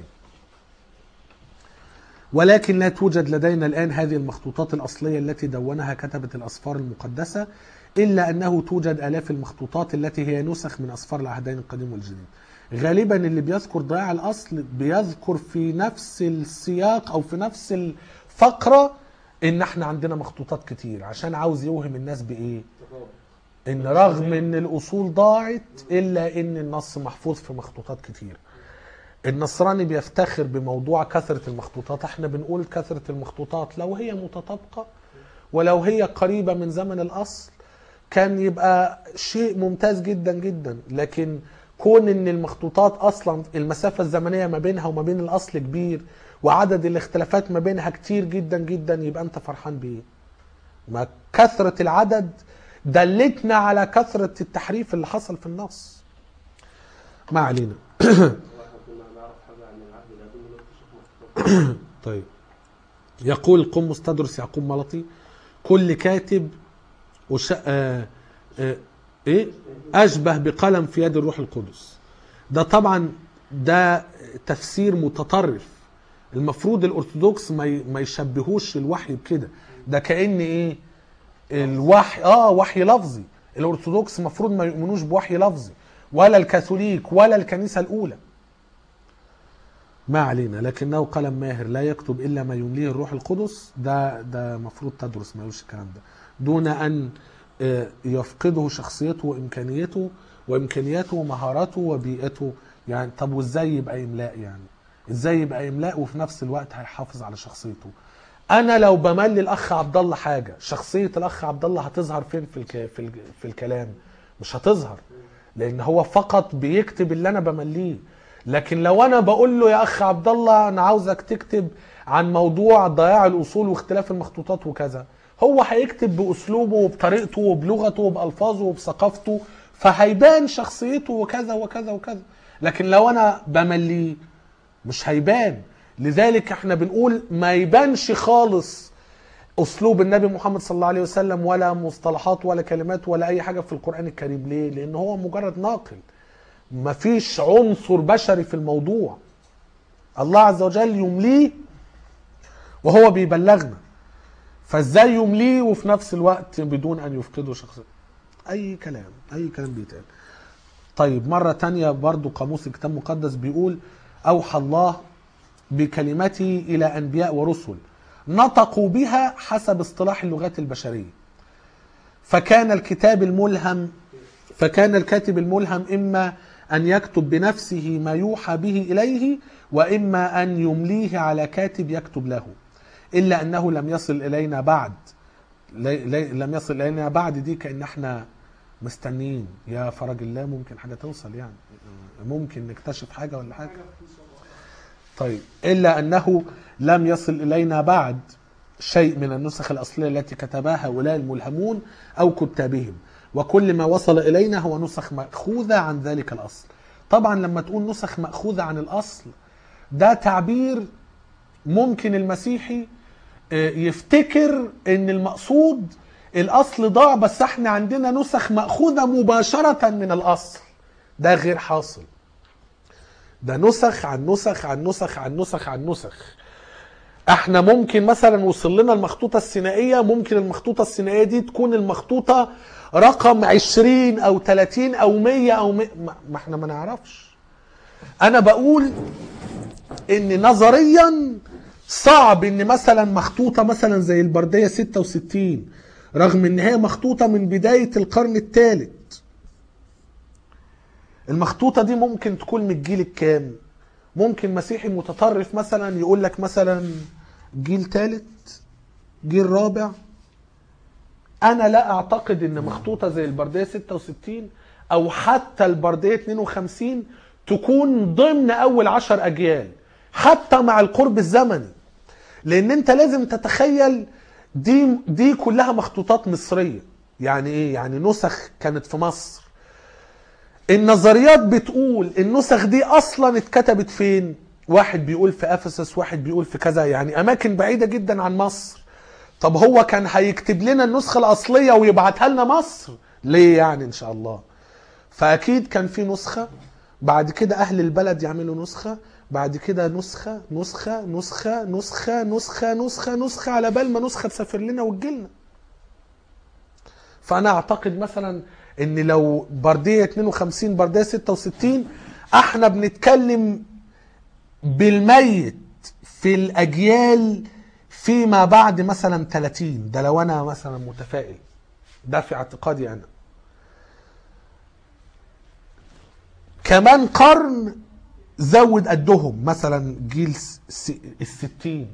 ولكن لا توجد لدينا الآن هذه المخطوطات الأصلية التي دونها كتبة الأسفار المقدسة إلا أنه توجد آلاف المخطوطات التي هي نسخ من أسفار العهدين القديم والجديد غالبا اللي بيذكر ضياع الأصل بيذكر في نفس السياق أو في نفس الفقرة إن احنا عندنا مخطوطات كتير عشان عاوز يوهم الناس بإيه ان رغم ان الاصول ضاعت الا ان النص محفوظ في مخطوطات كتير النصراني بيفتخر بموضوع كثرة المخطوطات احنا بنقول كثرة المخطوطات لو هي متطابقة ولو هي قريبة من زمن الاصل كان يبقى شيء ممتاز جدا جدا لكن كون ان المخطوطات اصلا المسافة الزمنية ما بينها وما بين الاصل كبير وعدد الاختلافات ما بينها كتير جدا جدا يبقى انت فرحان بايه ما كثرة العدد دلتنا على كثرة التحريف اللي حصل في النص ما علينا واحنا كنا نعرف حاجه عن العهد القديم اللي اكتشف مخطوطات طيب يقول قمص تدرس يعقوب ملطي كل كاتب وش... آه... آه... ايه اشبه بقلم في يد الروح القدس ده طبعا ده تفسير متطرف المفروض الارثوذكس ما ي... ما يشبهوش الوحي بكده ده كان ايه الوحي اه وحي لفظي الارثوذكس المفروض ما يؤمنوش بوحي لفظي ولا الكاثوليك ولا الكنيسه الاولى ما علينا لكنه قلم ماهر لا يكتب الا ما يمليه الروح القدس ده ده مفروض تدرس ما يقولش الكلام ده دون ان آه، يفقده شخصيته وامكانيته وامكانياته ومهاراته وبيئته يعني طب وازاي يبقى املاء يعني ازاي يبقى املاء وفي نفس الوقت هيحافظ على شخصيته انا لو بملي الاخ عبد الله حاجه شخصيه الاخ عبد الله هتظهر فين في الك... في, ال... في الكلام مش هتظهر لان هو فقط بيكتب اللي انا بمليه لكن لو انا بقول له يا اخ عبد الله انا عاوزك تكتب عن موضوع ضياع الاصول واختلاف المخطوطات وكذا هو هيكتب باسلوبه وبطريقته وبلغته وبالفاظه وبثقافته فهيبان شخصيته وكذا وكذا وكذا لكن لو انا بمليه مش هيبان لذلك احنا بنقول ما يبانش خالص اسلوب النبي محمد صلى الله عليه وسلم ولا مصطلحات ولا كلمات ولا اي حاجه في القران الكريم ليه لان هو مجرد ناقل مفيش عنصر بشري في الموضوع الله عز وجل يمليه وهو بيبلغنا فازاي يمليه وفي نفس الوقت بدون ان يفقده شخص اي كلام اي كلام بيتقال طيب مرة تانية برضو قاموس الكتاب المقدس بيقول أوحى الله بكلمته إلى أنبياء ورسل نطقوا بها حسب اصطلاح اللغات البشرية فكان الكتاب الملهم فكان الكاتب الملهم إما أن يكتب بنفسه ما يوحى به إليه وإما أن يمليه على كاتب يكتب له إلا أنه لم يصل إلينا بعد لي- لي- لم يصل إلينا بعد دي كأن احنا مستنيين يا فرج الله ممكن حاجة توصل يعني ممكن نكتشف حاجة ولا حاجة طيب إلا أنه لم يصل إلينا بعد شيء من النسخ الأصلية التي كتبها هؤلاء الملهمون أو كتابهم وكل ما وصل إلينا هو نسخ مأخوذة عن ذلك الأصل طبعا لما تقول نسخ مأخوذة عن الأصل ده تعبير ممكن المسيحي آه، يفتكر ان المقصود الاصل ضاع بس احنا عندنا نسخ مأخوذة مباشرة من الاصل ده غير حاصل ده نسخ عن نسخ عن نسخ عن نسخ عن نسخ احنا ممكن مثلا وصل لنا المخطوطة السينائية ممكن المخطوطة السينائية دي تكون المخطوطة رقم 20 او 30 او 100 او 100 ما ما احنا ما نعرفش انا بقول ان نظريا صعب ان مثلا مخطوطه مثلا زي البرديه 66 رغم ان هي مخطوطه من بدايه القرن الثالث المخطوطه دي ممكن تكون من الجيل الكام ممكن مسيحي متطرف مثلا يقول لك مثلا جيل ثالث جيل رابع انا لا اعتقد ان مخطوطه زي البرديه 66 او حتى البرديه 52 تكون ضمن اول عشر اجيال حتى مع القرب الزمني لان انت لازم تتخيل دي دي كلها مخطوطات مصريه يعني ايه يعني نسخ كانت في مصر النظريات بتقول النسخ دي اصلا اتكتبت فين واحد بيقول في افسس واحد بيقول في كذا يعني اماكن بعيده جدا عن مصر طب هو كان هيكتب لنا النسخه الاصليه ويبعتها لنا مصر ليه يعني ان شاء الله فاكيد كان في نسخه بعد كده اهل البلد يعملوا نسخه بعد كده نسخه نسخه نسخه نسخه نسخه نسخه نسخه على بال ما نسخه تسافر لنا وتجيلنا فانا اعتقد مثلا ان لو برديه 52 برديه 66 احنا بنتكلم بالميت في الاجيال فيما بعد مثلا 30 ده لو انا مثلا متفائل ده في اعتقادي انا كمان قرن زود قدهم مثلا جيل س- س- الستين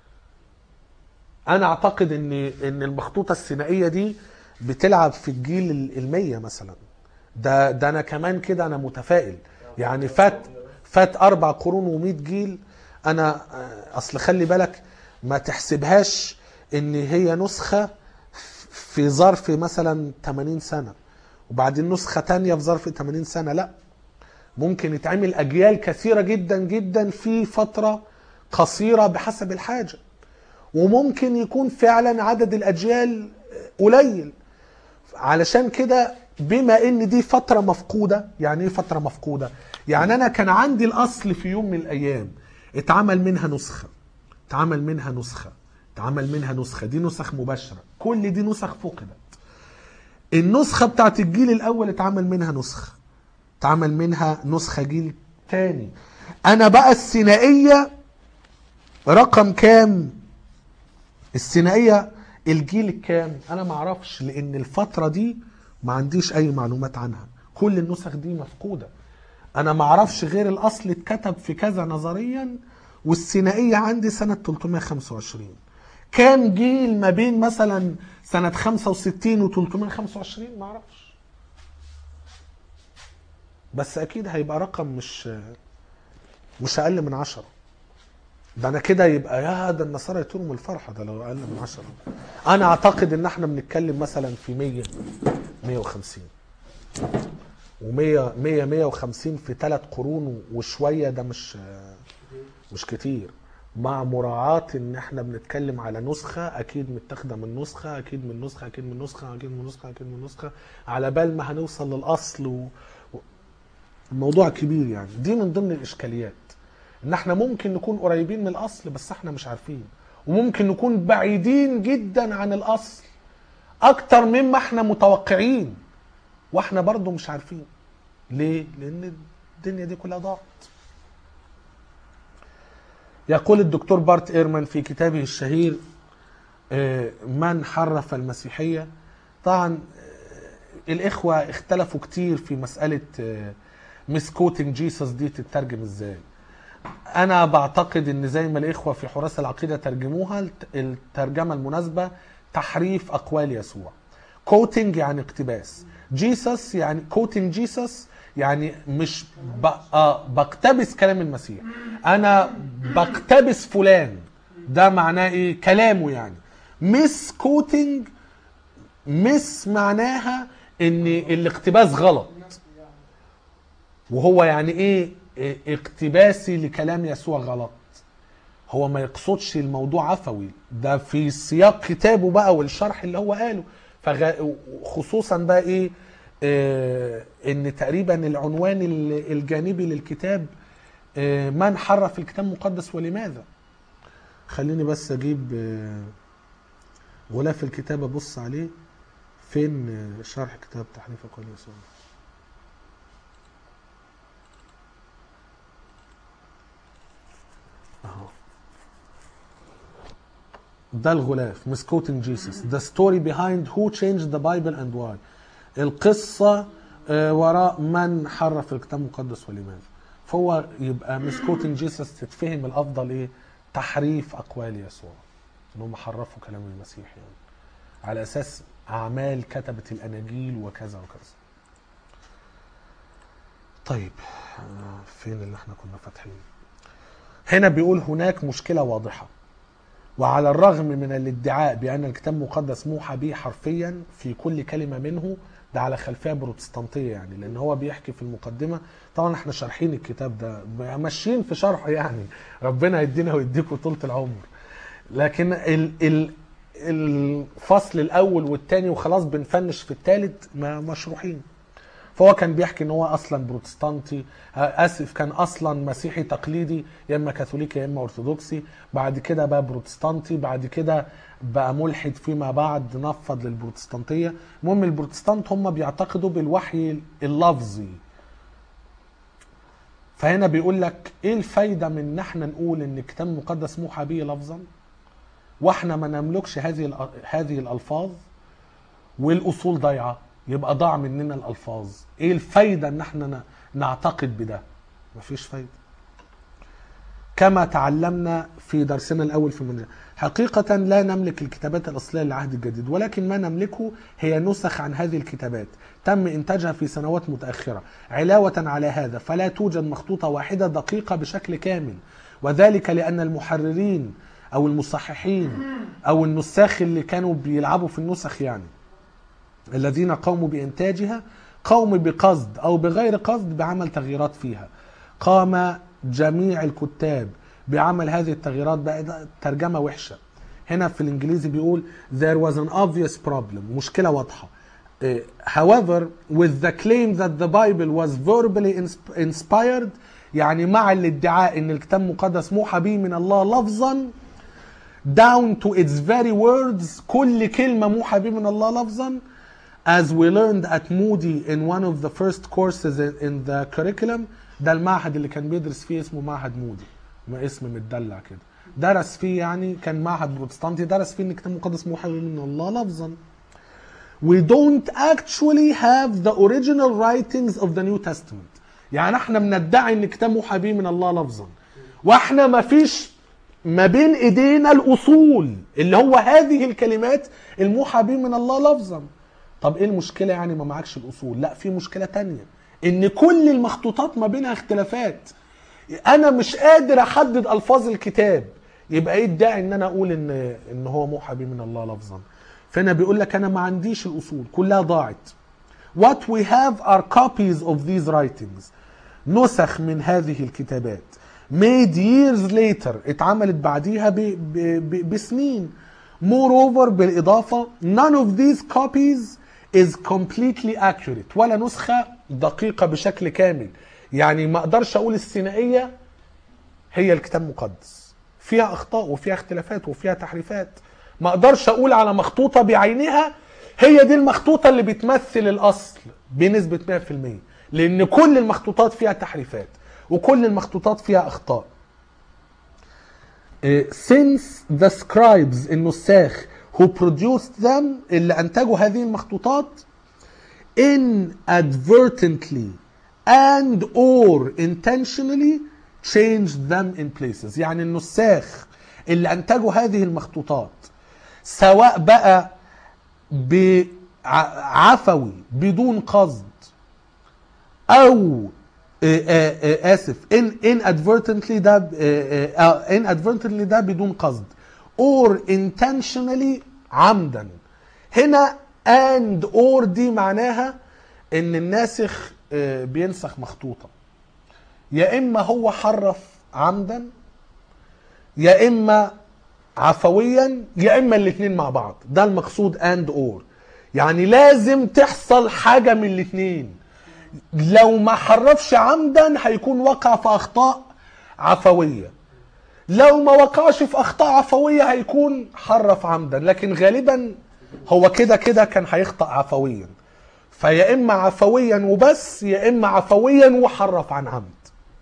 انا اعتقد ان ان المخطوطه السينائيه دي بتلعب في الجيل ال- المية مثلا ده ده انا كمان كده انا متفائل يعني فات فات اربع قرون و100 جيل انا آه، اصل خلي بالك ما تحسبهاش ان هي نسخه في ظرف مثلا 80 سنه وبعدين نسخه تانية في ظرف 80 سنه لا ممكن يتعمل اجيال كثيره جدا جدا في فتره قصيره بحسب الحاجه وممكن يكون فعلا عدد الاجيال قليل علشان كده بما ان دي فتره مفقوده يعني ايه فتره مفقوده يعني انا كان عندي الاصل في يوم من الايام اتعمل منها نسخه اتعمل منها نسخه اتعمل منها نسخه دي نسخ مباشره كل دي نسخ فقدت النسخه بتاعت الجيل الاول اتعمل منها نسخه اتعمل منها نسخه جيل تاني انا بقى الثنائيه رقم كام الثنائيه الجيل الكام انا ما اعرفش لان الفتره دي ما عنديش اي معلومات عنها كل النسخ دي مفقوده انا ما اعرفش غير الاصل اتكتب في كذا نظريا والثنائيه عندي سنه 325 كام جيل ما بين مثلا سنه 65 و 325 ما اعرفش بس اكيد هيبقى رقم مش مش اقل من عشرة ده انا كده يبقى يا ده النصارى يطيروا من الفرحه ده لو اقل من عشرة انا اعتقد ان احنا بنتكلم مثلا في 100 150 و100 100 150 في ثلاث قرون وشويه ده مش مش كتير مع مراعاة ان احنا بنتكلم على نسخة اكيد متاخدة من نسخة اكيد من نسخة اكيد من نسخة اكيد من نسخة اكيد من نسخة على بال ما هنوصل للاصل و... و... الموضوع كبير يعني دي من ضمن الاشكاليات ان احنا ممكن نكون قريبين من الاصل بس احنا مش عارفين وممكن نكون بعيدين جدا عن الاصل اكتر مما احنا متوقعين واحنا برضو مش عارفين ليه لان الدنيا دي كلها ضاعت يقول الدكتور بارت ايرمان في كتابه الشهير آه، من حرف المسيحيه طبعا آه، الاخوه اختلفوا كتير في مساله مسكوتنج جيسس دي تترجم ازاي انا بعتقد ان زي ما الاخوه في حراس العقيده ترجموها الت- الترجمه المناسبه تحريف اقوال يسوع كوتنج يعني اقتباس جيسس يعني كوتنج جيسس يعني مش ب... آه بقتبس كلام المسيح انا بقتبس فلان ده معناه ايه كلامه يعني مس كوتنج مس معناها ان الاقتباس غلط وهو يعني ايه إيه اقتباسي لكلام يسوع غلط هو ما يقصدش الموضوع عفوي ده في سياق كتابه بقى والشرح اللي هو قاله فغ... خصوصا بقى ايه آه ان تقريبا العنوان ال- الجانبي للكتاب آه من حرف الكتاب المقدس ولماذا خليني بس اجيب آه غلاف الكتاب ابص عليه فين آه، شرح كتاب تحريف اقوال يسوع اهو ده الغلاف مسكوتنج جيسس the story behind who changed the Bible and why القصة آه، وراء من حرف الكتاب المقدس ولماذا فهو يبقى مسكوتنج جيسس تتفهم الافضل ايه تحريف اقوال يسوع انهم حرفوا كلام المسيح يعني على اساس اعمال كتبت الاناجيل وكذا وكذا طيب آه، فين اللي احنا كنا فاتحين هنا بيقول هناك مشكلة واضحة وعلى الرغم من الادعاء بأن الكتاب المقدس موحى به حرفيا في كل كلمة منه ده على خلفية بروتستانتية يعني لأن هو بيحكي في المقدمة طبعا احنا شارحين الكتاب ده ماشيين في شرحه يعني ربنا يدينا ويديكم طولة العمر لكن ال ال الفصل الأول والتاني وخلاص بنفنش في التالت ما مشروحين فهو كان بيحكي ان هو اصلا بروتستانتي آه، اسف كان اصلا مسيحي تقليدي يا اما كاثوليكي يا اما ارثوذكسي بعد كده بقى بروتستانتي بعد كده بقى ملحد فيما بعد نفض للبروتستانتيه المهم البروتستانت هم بيعتقدوا بالوحي اللفظي فهنا بيقول لك ايه الفايده من ان احنا نقول ان الكتاب المقدس موحى به لفظا واحنا ما نملكش هذه الأ- هذه الالفاظ والاصول ضايعه يبقى ضاع مننا الالفاظ ايه الفايده ان احنا ن- نعتقد بده مفيش فايده كما تعلمنا في درسنا الاول في المنهج حقيقة لا نملك الكتابات الأصلية للعهد الجديد ولكن ما نملكه هي نسخ عن هذه الكتابات تم إنتاجها في سنوات متأخرة علاوة على هذا فلا توجد مخطوطة واحدة دقيقة بشكل كامل وذلك لأن المحررين أو المصححين أو النساخ اللي كانوا بيلعبوا في النسخ يعني الذين قاموا بإنتاجها قاموا بقصد أو بغير قصد بعمل تغييرات فيها قام جميع الكتاب بعمل هذه التغييرات بقى ترجمة وحشة هنا في الإنجليزي بيقول there was an obvious problem مشكلة واضحة Eh, however with the claim that the Bible was verbally insp- inspired يعني مع الادعاء ان الكتاب المقدس موحى به من الله لفظا down to its very words كل كلمة موحى به من الله لفظا as we learned at Moody in one of the first courses in, in the curriculum ده المعهد اللي كان بيدرس فيه اسمه معهد مودي ما اسم متدلع كده درس فيه يعني كان معهد بروتستانتي درس فيه ان الكتاب المقدس موحى به من الله لفظا we don't actually have the original writings of the New Testament يعني احنا بندعي ان الكتاب موحى به من الله لفظا واحنا ما فيش ما بين ايدينا الاصول اللي هو هذه الكلمات الموحى به من الله لفظا طب ايه المشكله يعني ما معكش الاصول لا في مشكله تانية ان كل المخطوطات ما بينها اختلافات انا مش قادر احدد الفاظ الكتاب يبقى ايه الداعي ان انا اقول ان ان هو موحى به من الله لفظا فهنا بيقول لك انا ما عنديش الاصول كلها ضاعت what we have are copies of these writings نسخ من هذه الكتابات made years later اتعملت بعديها ب, ب, ب, بسنين moreover بالإضافة none of these copies is completely accurate ولا نسخة دقيقة بشكل كامل يعني ما اقدرش اقول السينائية هي الكتاب المقدس فيها اخطاء وفيها اختلافات وفيها تحريفات ما اقدرش اقول على مخطوطة بعينها هي دي المخطوطة اللي بتمثل الاصل بنسبة 100% لان كل المخطوطات فيها تحريفات وكل المخطوطات فيها اخطاء إيه، since the scribes النساخ who produced them اللي انتجوا هذه المخطوطات inadvertently and or intentionally changed them in places يعني النساخ اللي انتجوا هذه المخطوطات سواء بقى بعفوي بدون قصد او آه، آه، آه، اسف in inadvertently ده آه، آه، آه، inadvertently ده بدون قصد or intentionally عمدا هنا and or دي معناها ان الناسخ آه، بينسخ مخطوطه يا اما هو حرف عمدا يا اما عفويا يا اما الاثنين مع بعض ده المقصود and or يعني لازم تحصل حاجه من الاثنين لو ما حرفش عمدا هيكون وقع في اخطاء عفويه لو ما وقعش في اخطاء عفويه هيكون حرف عمدا لكن غالبا هو كده كده كان هيخطأ عفويا فيا اما عفويا وبس يا اما عفويا وحرف عن عمد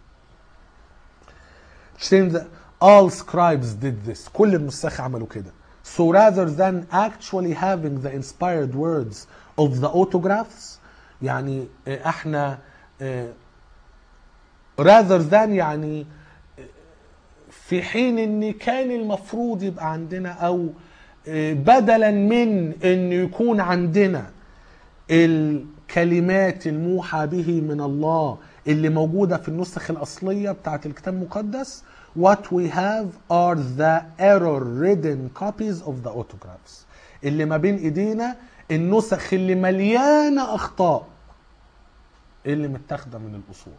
Change the- all scribes did this كل النساخ عملوا كده so rather than actually having the inspired words of the autographs يعني آه، احنا آه، rather than يعني في حين ان كان المفروض يبقى عندنا او آه، بدلا من ان يكون عندنا الكلمات الموحى به من الله اللي موجودة في النسخ الأصلية بتاعت الكتاب المقدس what we have are the error ridden copies of the autographs اللي ما بين ايدينا النسخ اللي مليانة أخطاء اللي متاخدة من الأصول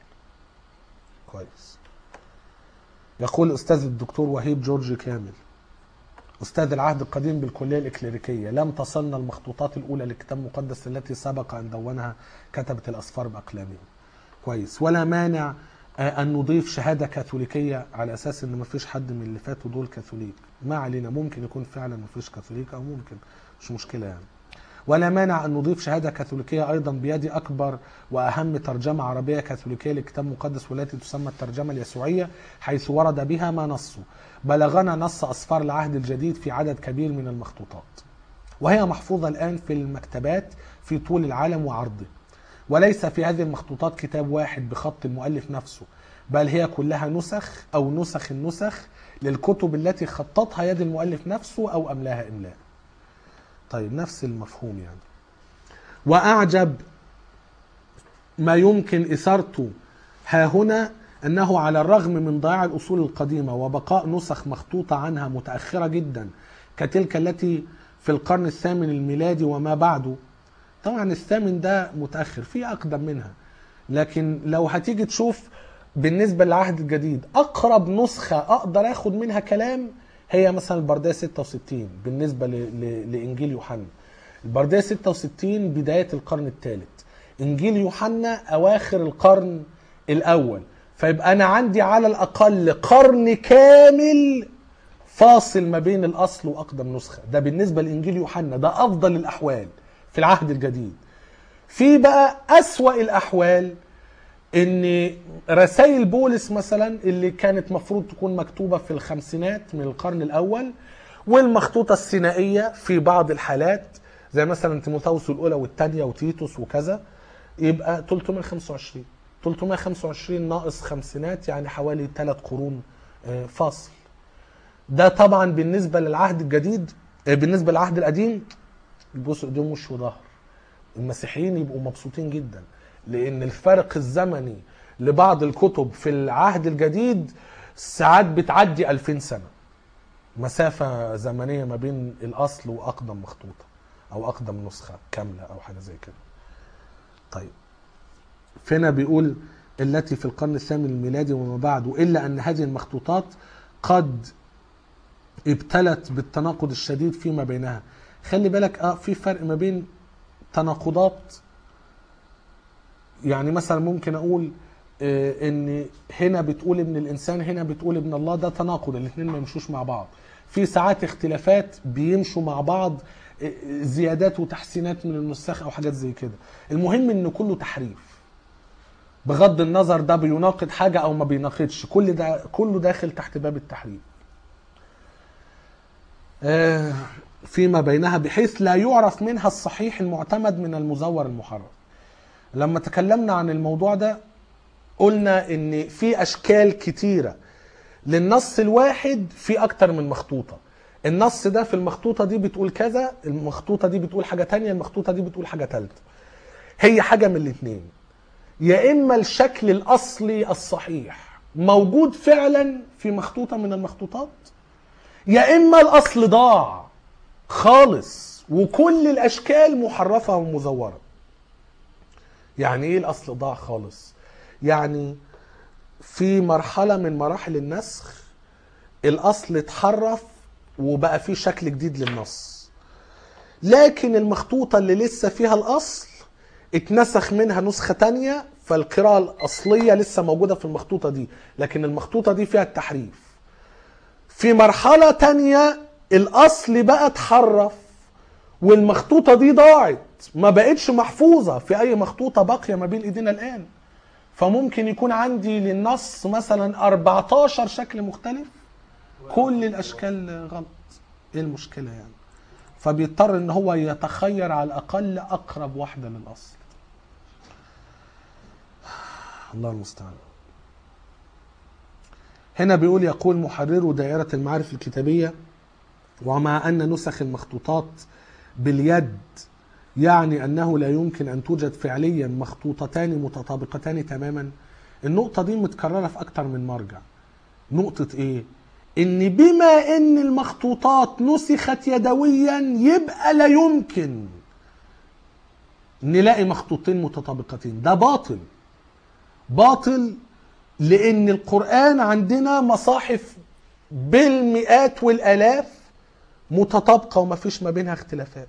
كويس يقول الأستاذ الدكتور وهيب جورج كامل أستاذ العهد القديم بالكلية الإكليريكية لم تصلنا المخطوطات الأولى للكتاب المقدس التي سبق أن دونها كتبة الأسفار بأقلامهم كويس ولا مانع آه، أن نضيف شهادة كاثوليكية على أساس أن مفيش حد من اللي فاتوا دول كاثوليك ما علينا ممكن يكون فعلا مفيش كاثوليك أو ممكن مش مشكلة يعني ولا مانع أن نضيف شهادة كاثوليكية أيضا بيد أكبر وأهم ترجمة عربية كاثوليكية للكتاب المقدس والتي تسمى الترجمة اليسوعية حيث ورد بها ما نصه بلغنا نص أسفار العهد الجديد في عدد كبير من المخطوطات وهي محفوظة الآن في المكتبات في طول العالم وعرضه وليس في هذه المخطوطات كتاب واحد بخط المؤلف نفسه بل هي كلها نسخ أو نسخ النسخ للكتب التي خططها يد المؤلف نفسه أو أملاها إملاء طيب نفس المفهوم يعني وأعجب ما يمكن إثارته ها هنا أنه على الرغم من ضياع الأصول القديمة وبقاء نسخ مخطوطة عنها متأخرة جدا كتلك التي في القرن الثامن الميلادي وما بعده طبعا الثامن ده متأخر في أقدم منها لكن لو هتيجي تشوف بالنسبة للعهد الجديد أقرب نسخة أقدر أخد منها كلام هي مثلا البردية 66 بالنسبة ل... ل... لإنجيل يوحنا البردية 66 بداية القرن الثالث إنجيل يوحنا أواخر القرن الأول فيبقى أنا عندي على الأقل قرن كامل فاصل ما بين الأصل وأقدم نسخة ده بالنسبة لإنجيل يوحنا ده أفضل الأحوال في العهد الجديد في بقى أسوأ الأحوال ان رسائل بولس مثلا اللي كانت مفروض تكون مكتوبه في الخمسينات من القرن الاول والمخطوطه السينائيه في بعض الحالات زي مثلا تيموثاوس الاولى والثانيه وتيتوس وكذا يبقى 325 325 ناقص خمسينات يعني حوالي ثلاث قرون آه، فاصل ده طبعا بالنسبه للعهد الجديد آه، بالنسبه للعهد القديم يبصوا ايديهم وش وظهر المسيحيين يبقوا مبسوطين جدا لان الفرق الزمني لبعض الكتب في العهد الجديد ساعات بتعدي 2000 سنه مسافه زمنيه ما بين الاصل واقدم مخطوطه او اقدم نسخه كامله او حاجه زي كده طيب فينا بيقول التي في القرن الثامن الميلادي وما بعده الا ان هذه المخطوطات قد ابتلت بالتناقض الشديد فيما بينها خلي بالك اه في فرق ما بين تناقضات يعني مثلا ممكن اقول آه، ان هنا بتقول ابن الانسان هنا بتقول ابن الله ده تناقض الاثنين ما يمشوش مع بعض في ساعات اختلافات بيمشوا مع بعض آه، زيادات وتحسينات من النساخ او حاجات زي كده المهم ان كله تحريف بغض النظر ده بيناقض حاجه او ما بيناقضش كل ده كله داخل تحت باب التحريف آه، فيما بينها بحيث لا يعرف منها الصحيح المعتمد من المزور المحرف لما تكلمنا عن الموضوع ده قلنا ان في اشكال كتيره للنص الواحد في اكتر من مخطوطه النص ده في المخطوطه دي بتقول كذا المخطوطه دي بتقول حاجه تانية المخطوطه دي بتقول حاجه تالتة هي حاجه من الاتنين يا اما الشكل الاصلي الصحيح موجود فعلا في مخطوطه من المخطوطات يا اما الاصل ضاع خالص وكل الاشكال محرفه ومزوره يعني ايه الاصل ضاع خالص يعني في مرحله من مراحل النسخ الاصل اتحرف وبقى فيه شكل جديد للنص لكن المخطوطه اللي لسه فيها الاصل اتنسخ منها نسخه تانية فالقراءه الاصليه لسه موجوده في المخطوطه دي لكن المخطوطه دي فيها التحريف في مرحله تانية الاصل بقى اتحرف والمخطوطه دي ضاعت ما بقتش محفوظه في اي مخطوطه باقيه ما بين ايدينا الان فممكن يكون عندي للنص مثلا 14 شكل مختلف كل الاشكال غلط ايه المشكله يعني فبيضطر ان هو يتخير على الاقل اقرب واحده للاصل الله المستعان هنا بيقول يقول محرر دائرة المعارف الكتابية ومع أن نسخ المخطوطات باليد يعني أنه لا يمكن أن توجد فعليا مخطوطتان متطابقتان تماما النقطة دي متكررة في أكتر من مرجع نقطة إيه؟ إن بما إن المخطوطات نسخت يدويا يبقى لا يمكن نلاقي مخطوطين متطابقتين ده باطل باطل لان القران عندنا مصاحف بالمئات والالاف متطابقة وما فيش ما بينها اختلافات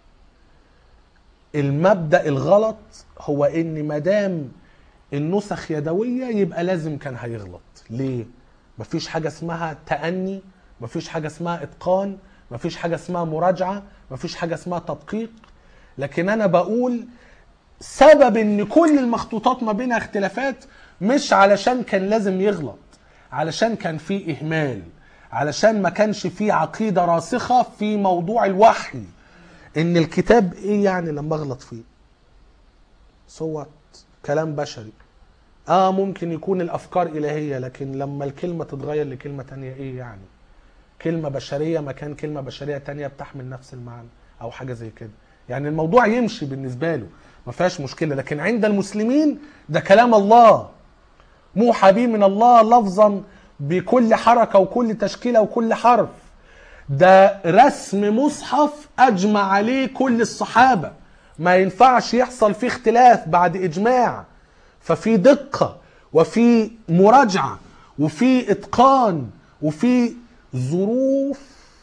المبدأ الغلط هو ان مدام النسخ يدوية يبقى لازم كان هيغلط ليه؟ مفيش حاجة اسمها تأني مفيش حاجة اسمها إتقان مفيش حاجة اسمها مراجعة مفيش حاجة اسمها تدقيق لكن أنا بقول سبب ان كل المخطوطات ما بينها اختلافات مش علشان كان لازم يغلط علشان كان في اهمال علشان ما كانش في عقيدة راسخة في موضوع الوحي ان الكتاب ايه يعني لما اغلط فيه صوت كلام بشري اه ممكن يكون الافكار الهية لكن لما الكلمة تتغير لكلمة تانية ايه يعني كلمة بشرية مكان كلمة بشرية تانية بتحمل نفس المعنى او حاجة زي كده يعني الموضوع يمشي بالنسبة له ما فيهاش مشكلة لكن عند المسلمين ده كلام الله موحى به من الله لفظا بكل حركة وكل تشكيلة وكل حرف ده رسم مصحف أجمع عليه كل الصحابة ما ينفعش يحصل فيه اختلاف بعد إجماع ففي دقة وفي مراجعة وفي إتقان وفي ظروف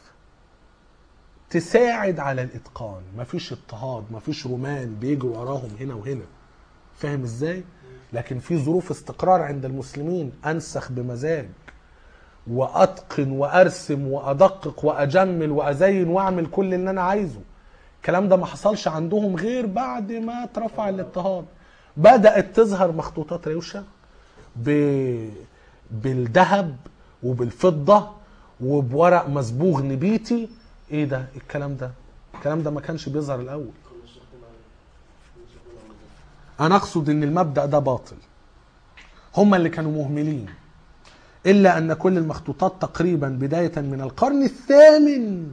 تساعد على الاتقان مفيش اضطهاد مفيش رومان بيجروا وراهم هنا وهنا فاهم ازاي لكن في ظروف استقرار عند المسلمين انسخ بمزاج واتقن وارسم وادقق واجمل وازين واعمل كل اللي انا عايزه الكلام ده ما حصلش عندهم غير بعد ما اترفع الاضطهاد بدات تظهر مخطوطات روشه ب... بالذهب وبالفضه وبورق مصبوغ نبيتي ايه ده الكلام ده الكلام ده ما كانش بيظهر الاول كنا شايفين عليه كنا شايفين عليه انا اقصد ان المبدا ده باطل هم اللي كانوا مهملين الا ان كل المخطوطات تقريبا بدايه من القرن الثامن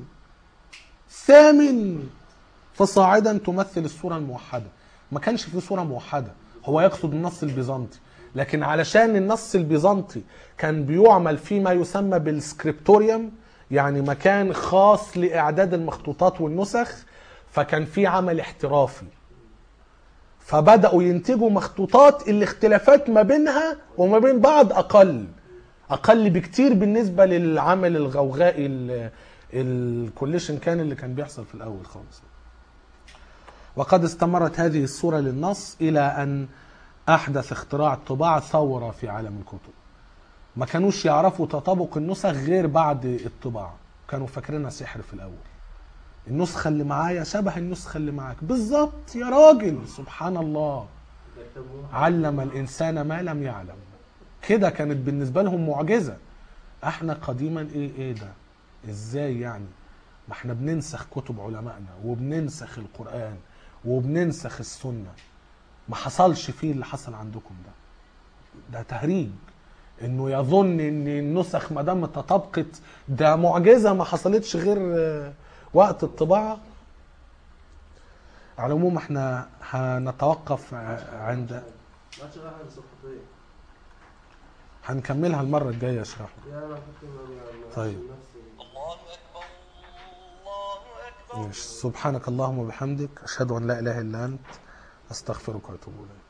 ثامن فصاعدا تمثل الصوره الموحده ما كانش في صوره موحده هو يقصد النص البيزنطي لكن علشان النص البيزنطي كان بيعمل فيما يسمى بالسكريبتوريوم يعني مكان خاص لاعداد المخطوطات والنسخ فكان في عمل احترافي فبداوا ينتجوا مخطوطات الاختلافات ما بينها وما بين بعض اقل اقل بكتير بالنسبه للعمل الغوغائي ال- الكوليشن كان اللي كان بيحصل في الاول خالص وقد استمرت هذه الصوره للنص الى ان احدث اختراع الطباعه ثوره في عالم الكتب ما كانوش يعرفوا تطابق النسخ غير بعد الطباعه كانوا فاكرينها سحر في الاول النسخه اللي معايا شبه النسخه اللي معاك بالظبط يا راجل سبحان الله ده كتاب موحى. علم الانسان ما لم يعلم كده كانت بالنسبه لهم معجزه احنا قديما ايه ايه ده ازاي يعني ما احنا بننسخ كتب علمائنا وبننسخ القران وبننسخ السنه ما حصلش فيه اللي حصل عندكم ده ده تهريج انه يظن ان النسخ ما دام تطابقت ده معجزه ما حصلتش غير آه، وقت الطباعه على العموم احنا هنتوقف ع- عند ما عادش غير حاجه صحفيه هنكملها المره الجايه يا شيخ أحمد. يعني انا فاكر ما- ما- طيب. نفسي الله أكبر الله أكبر ماشي. سبحانك اللهم وبحمدك اشهد ان لا اله الا انت استغفرك واتوب اليك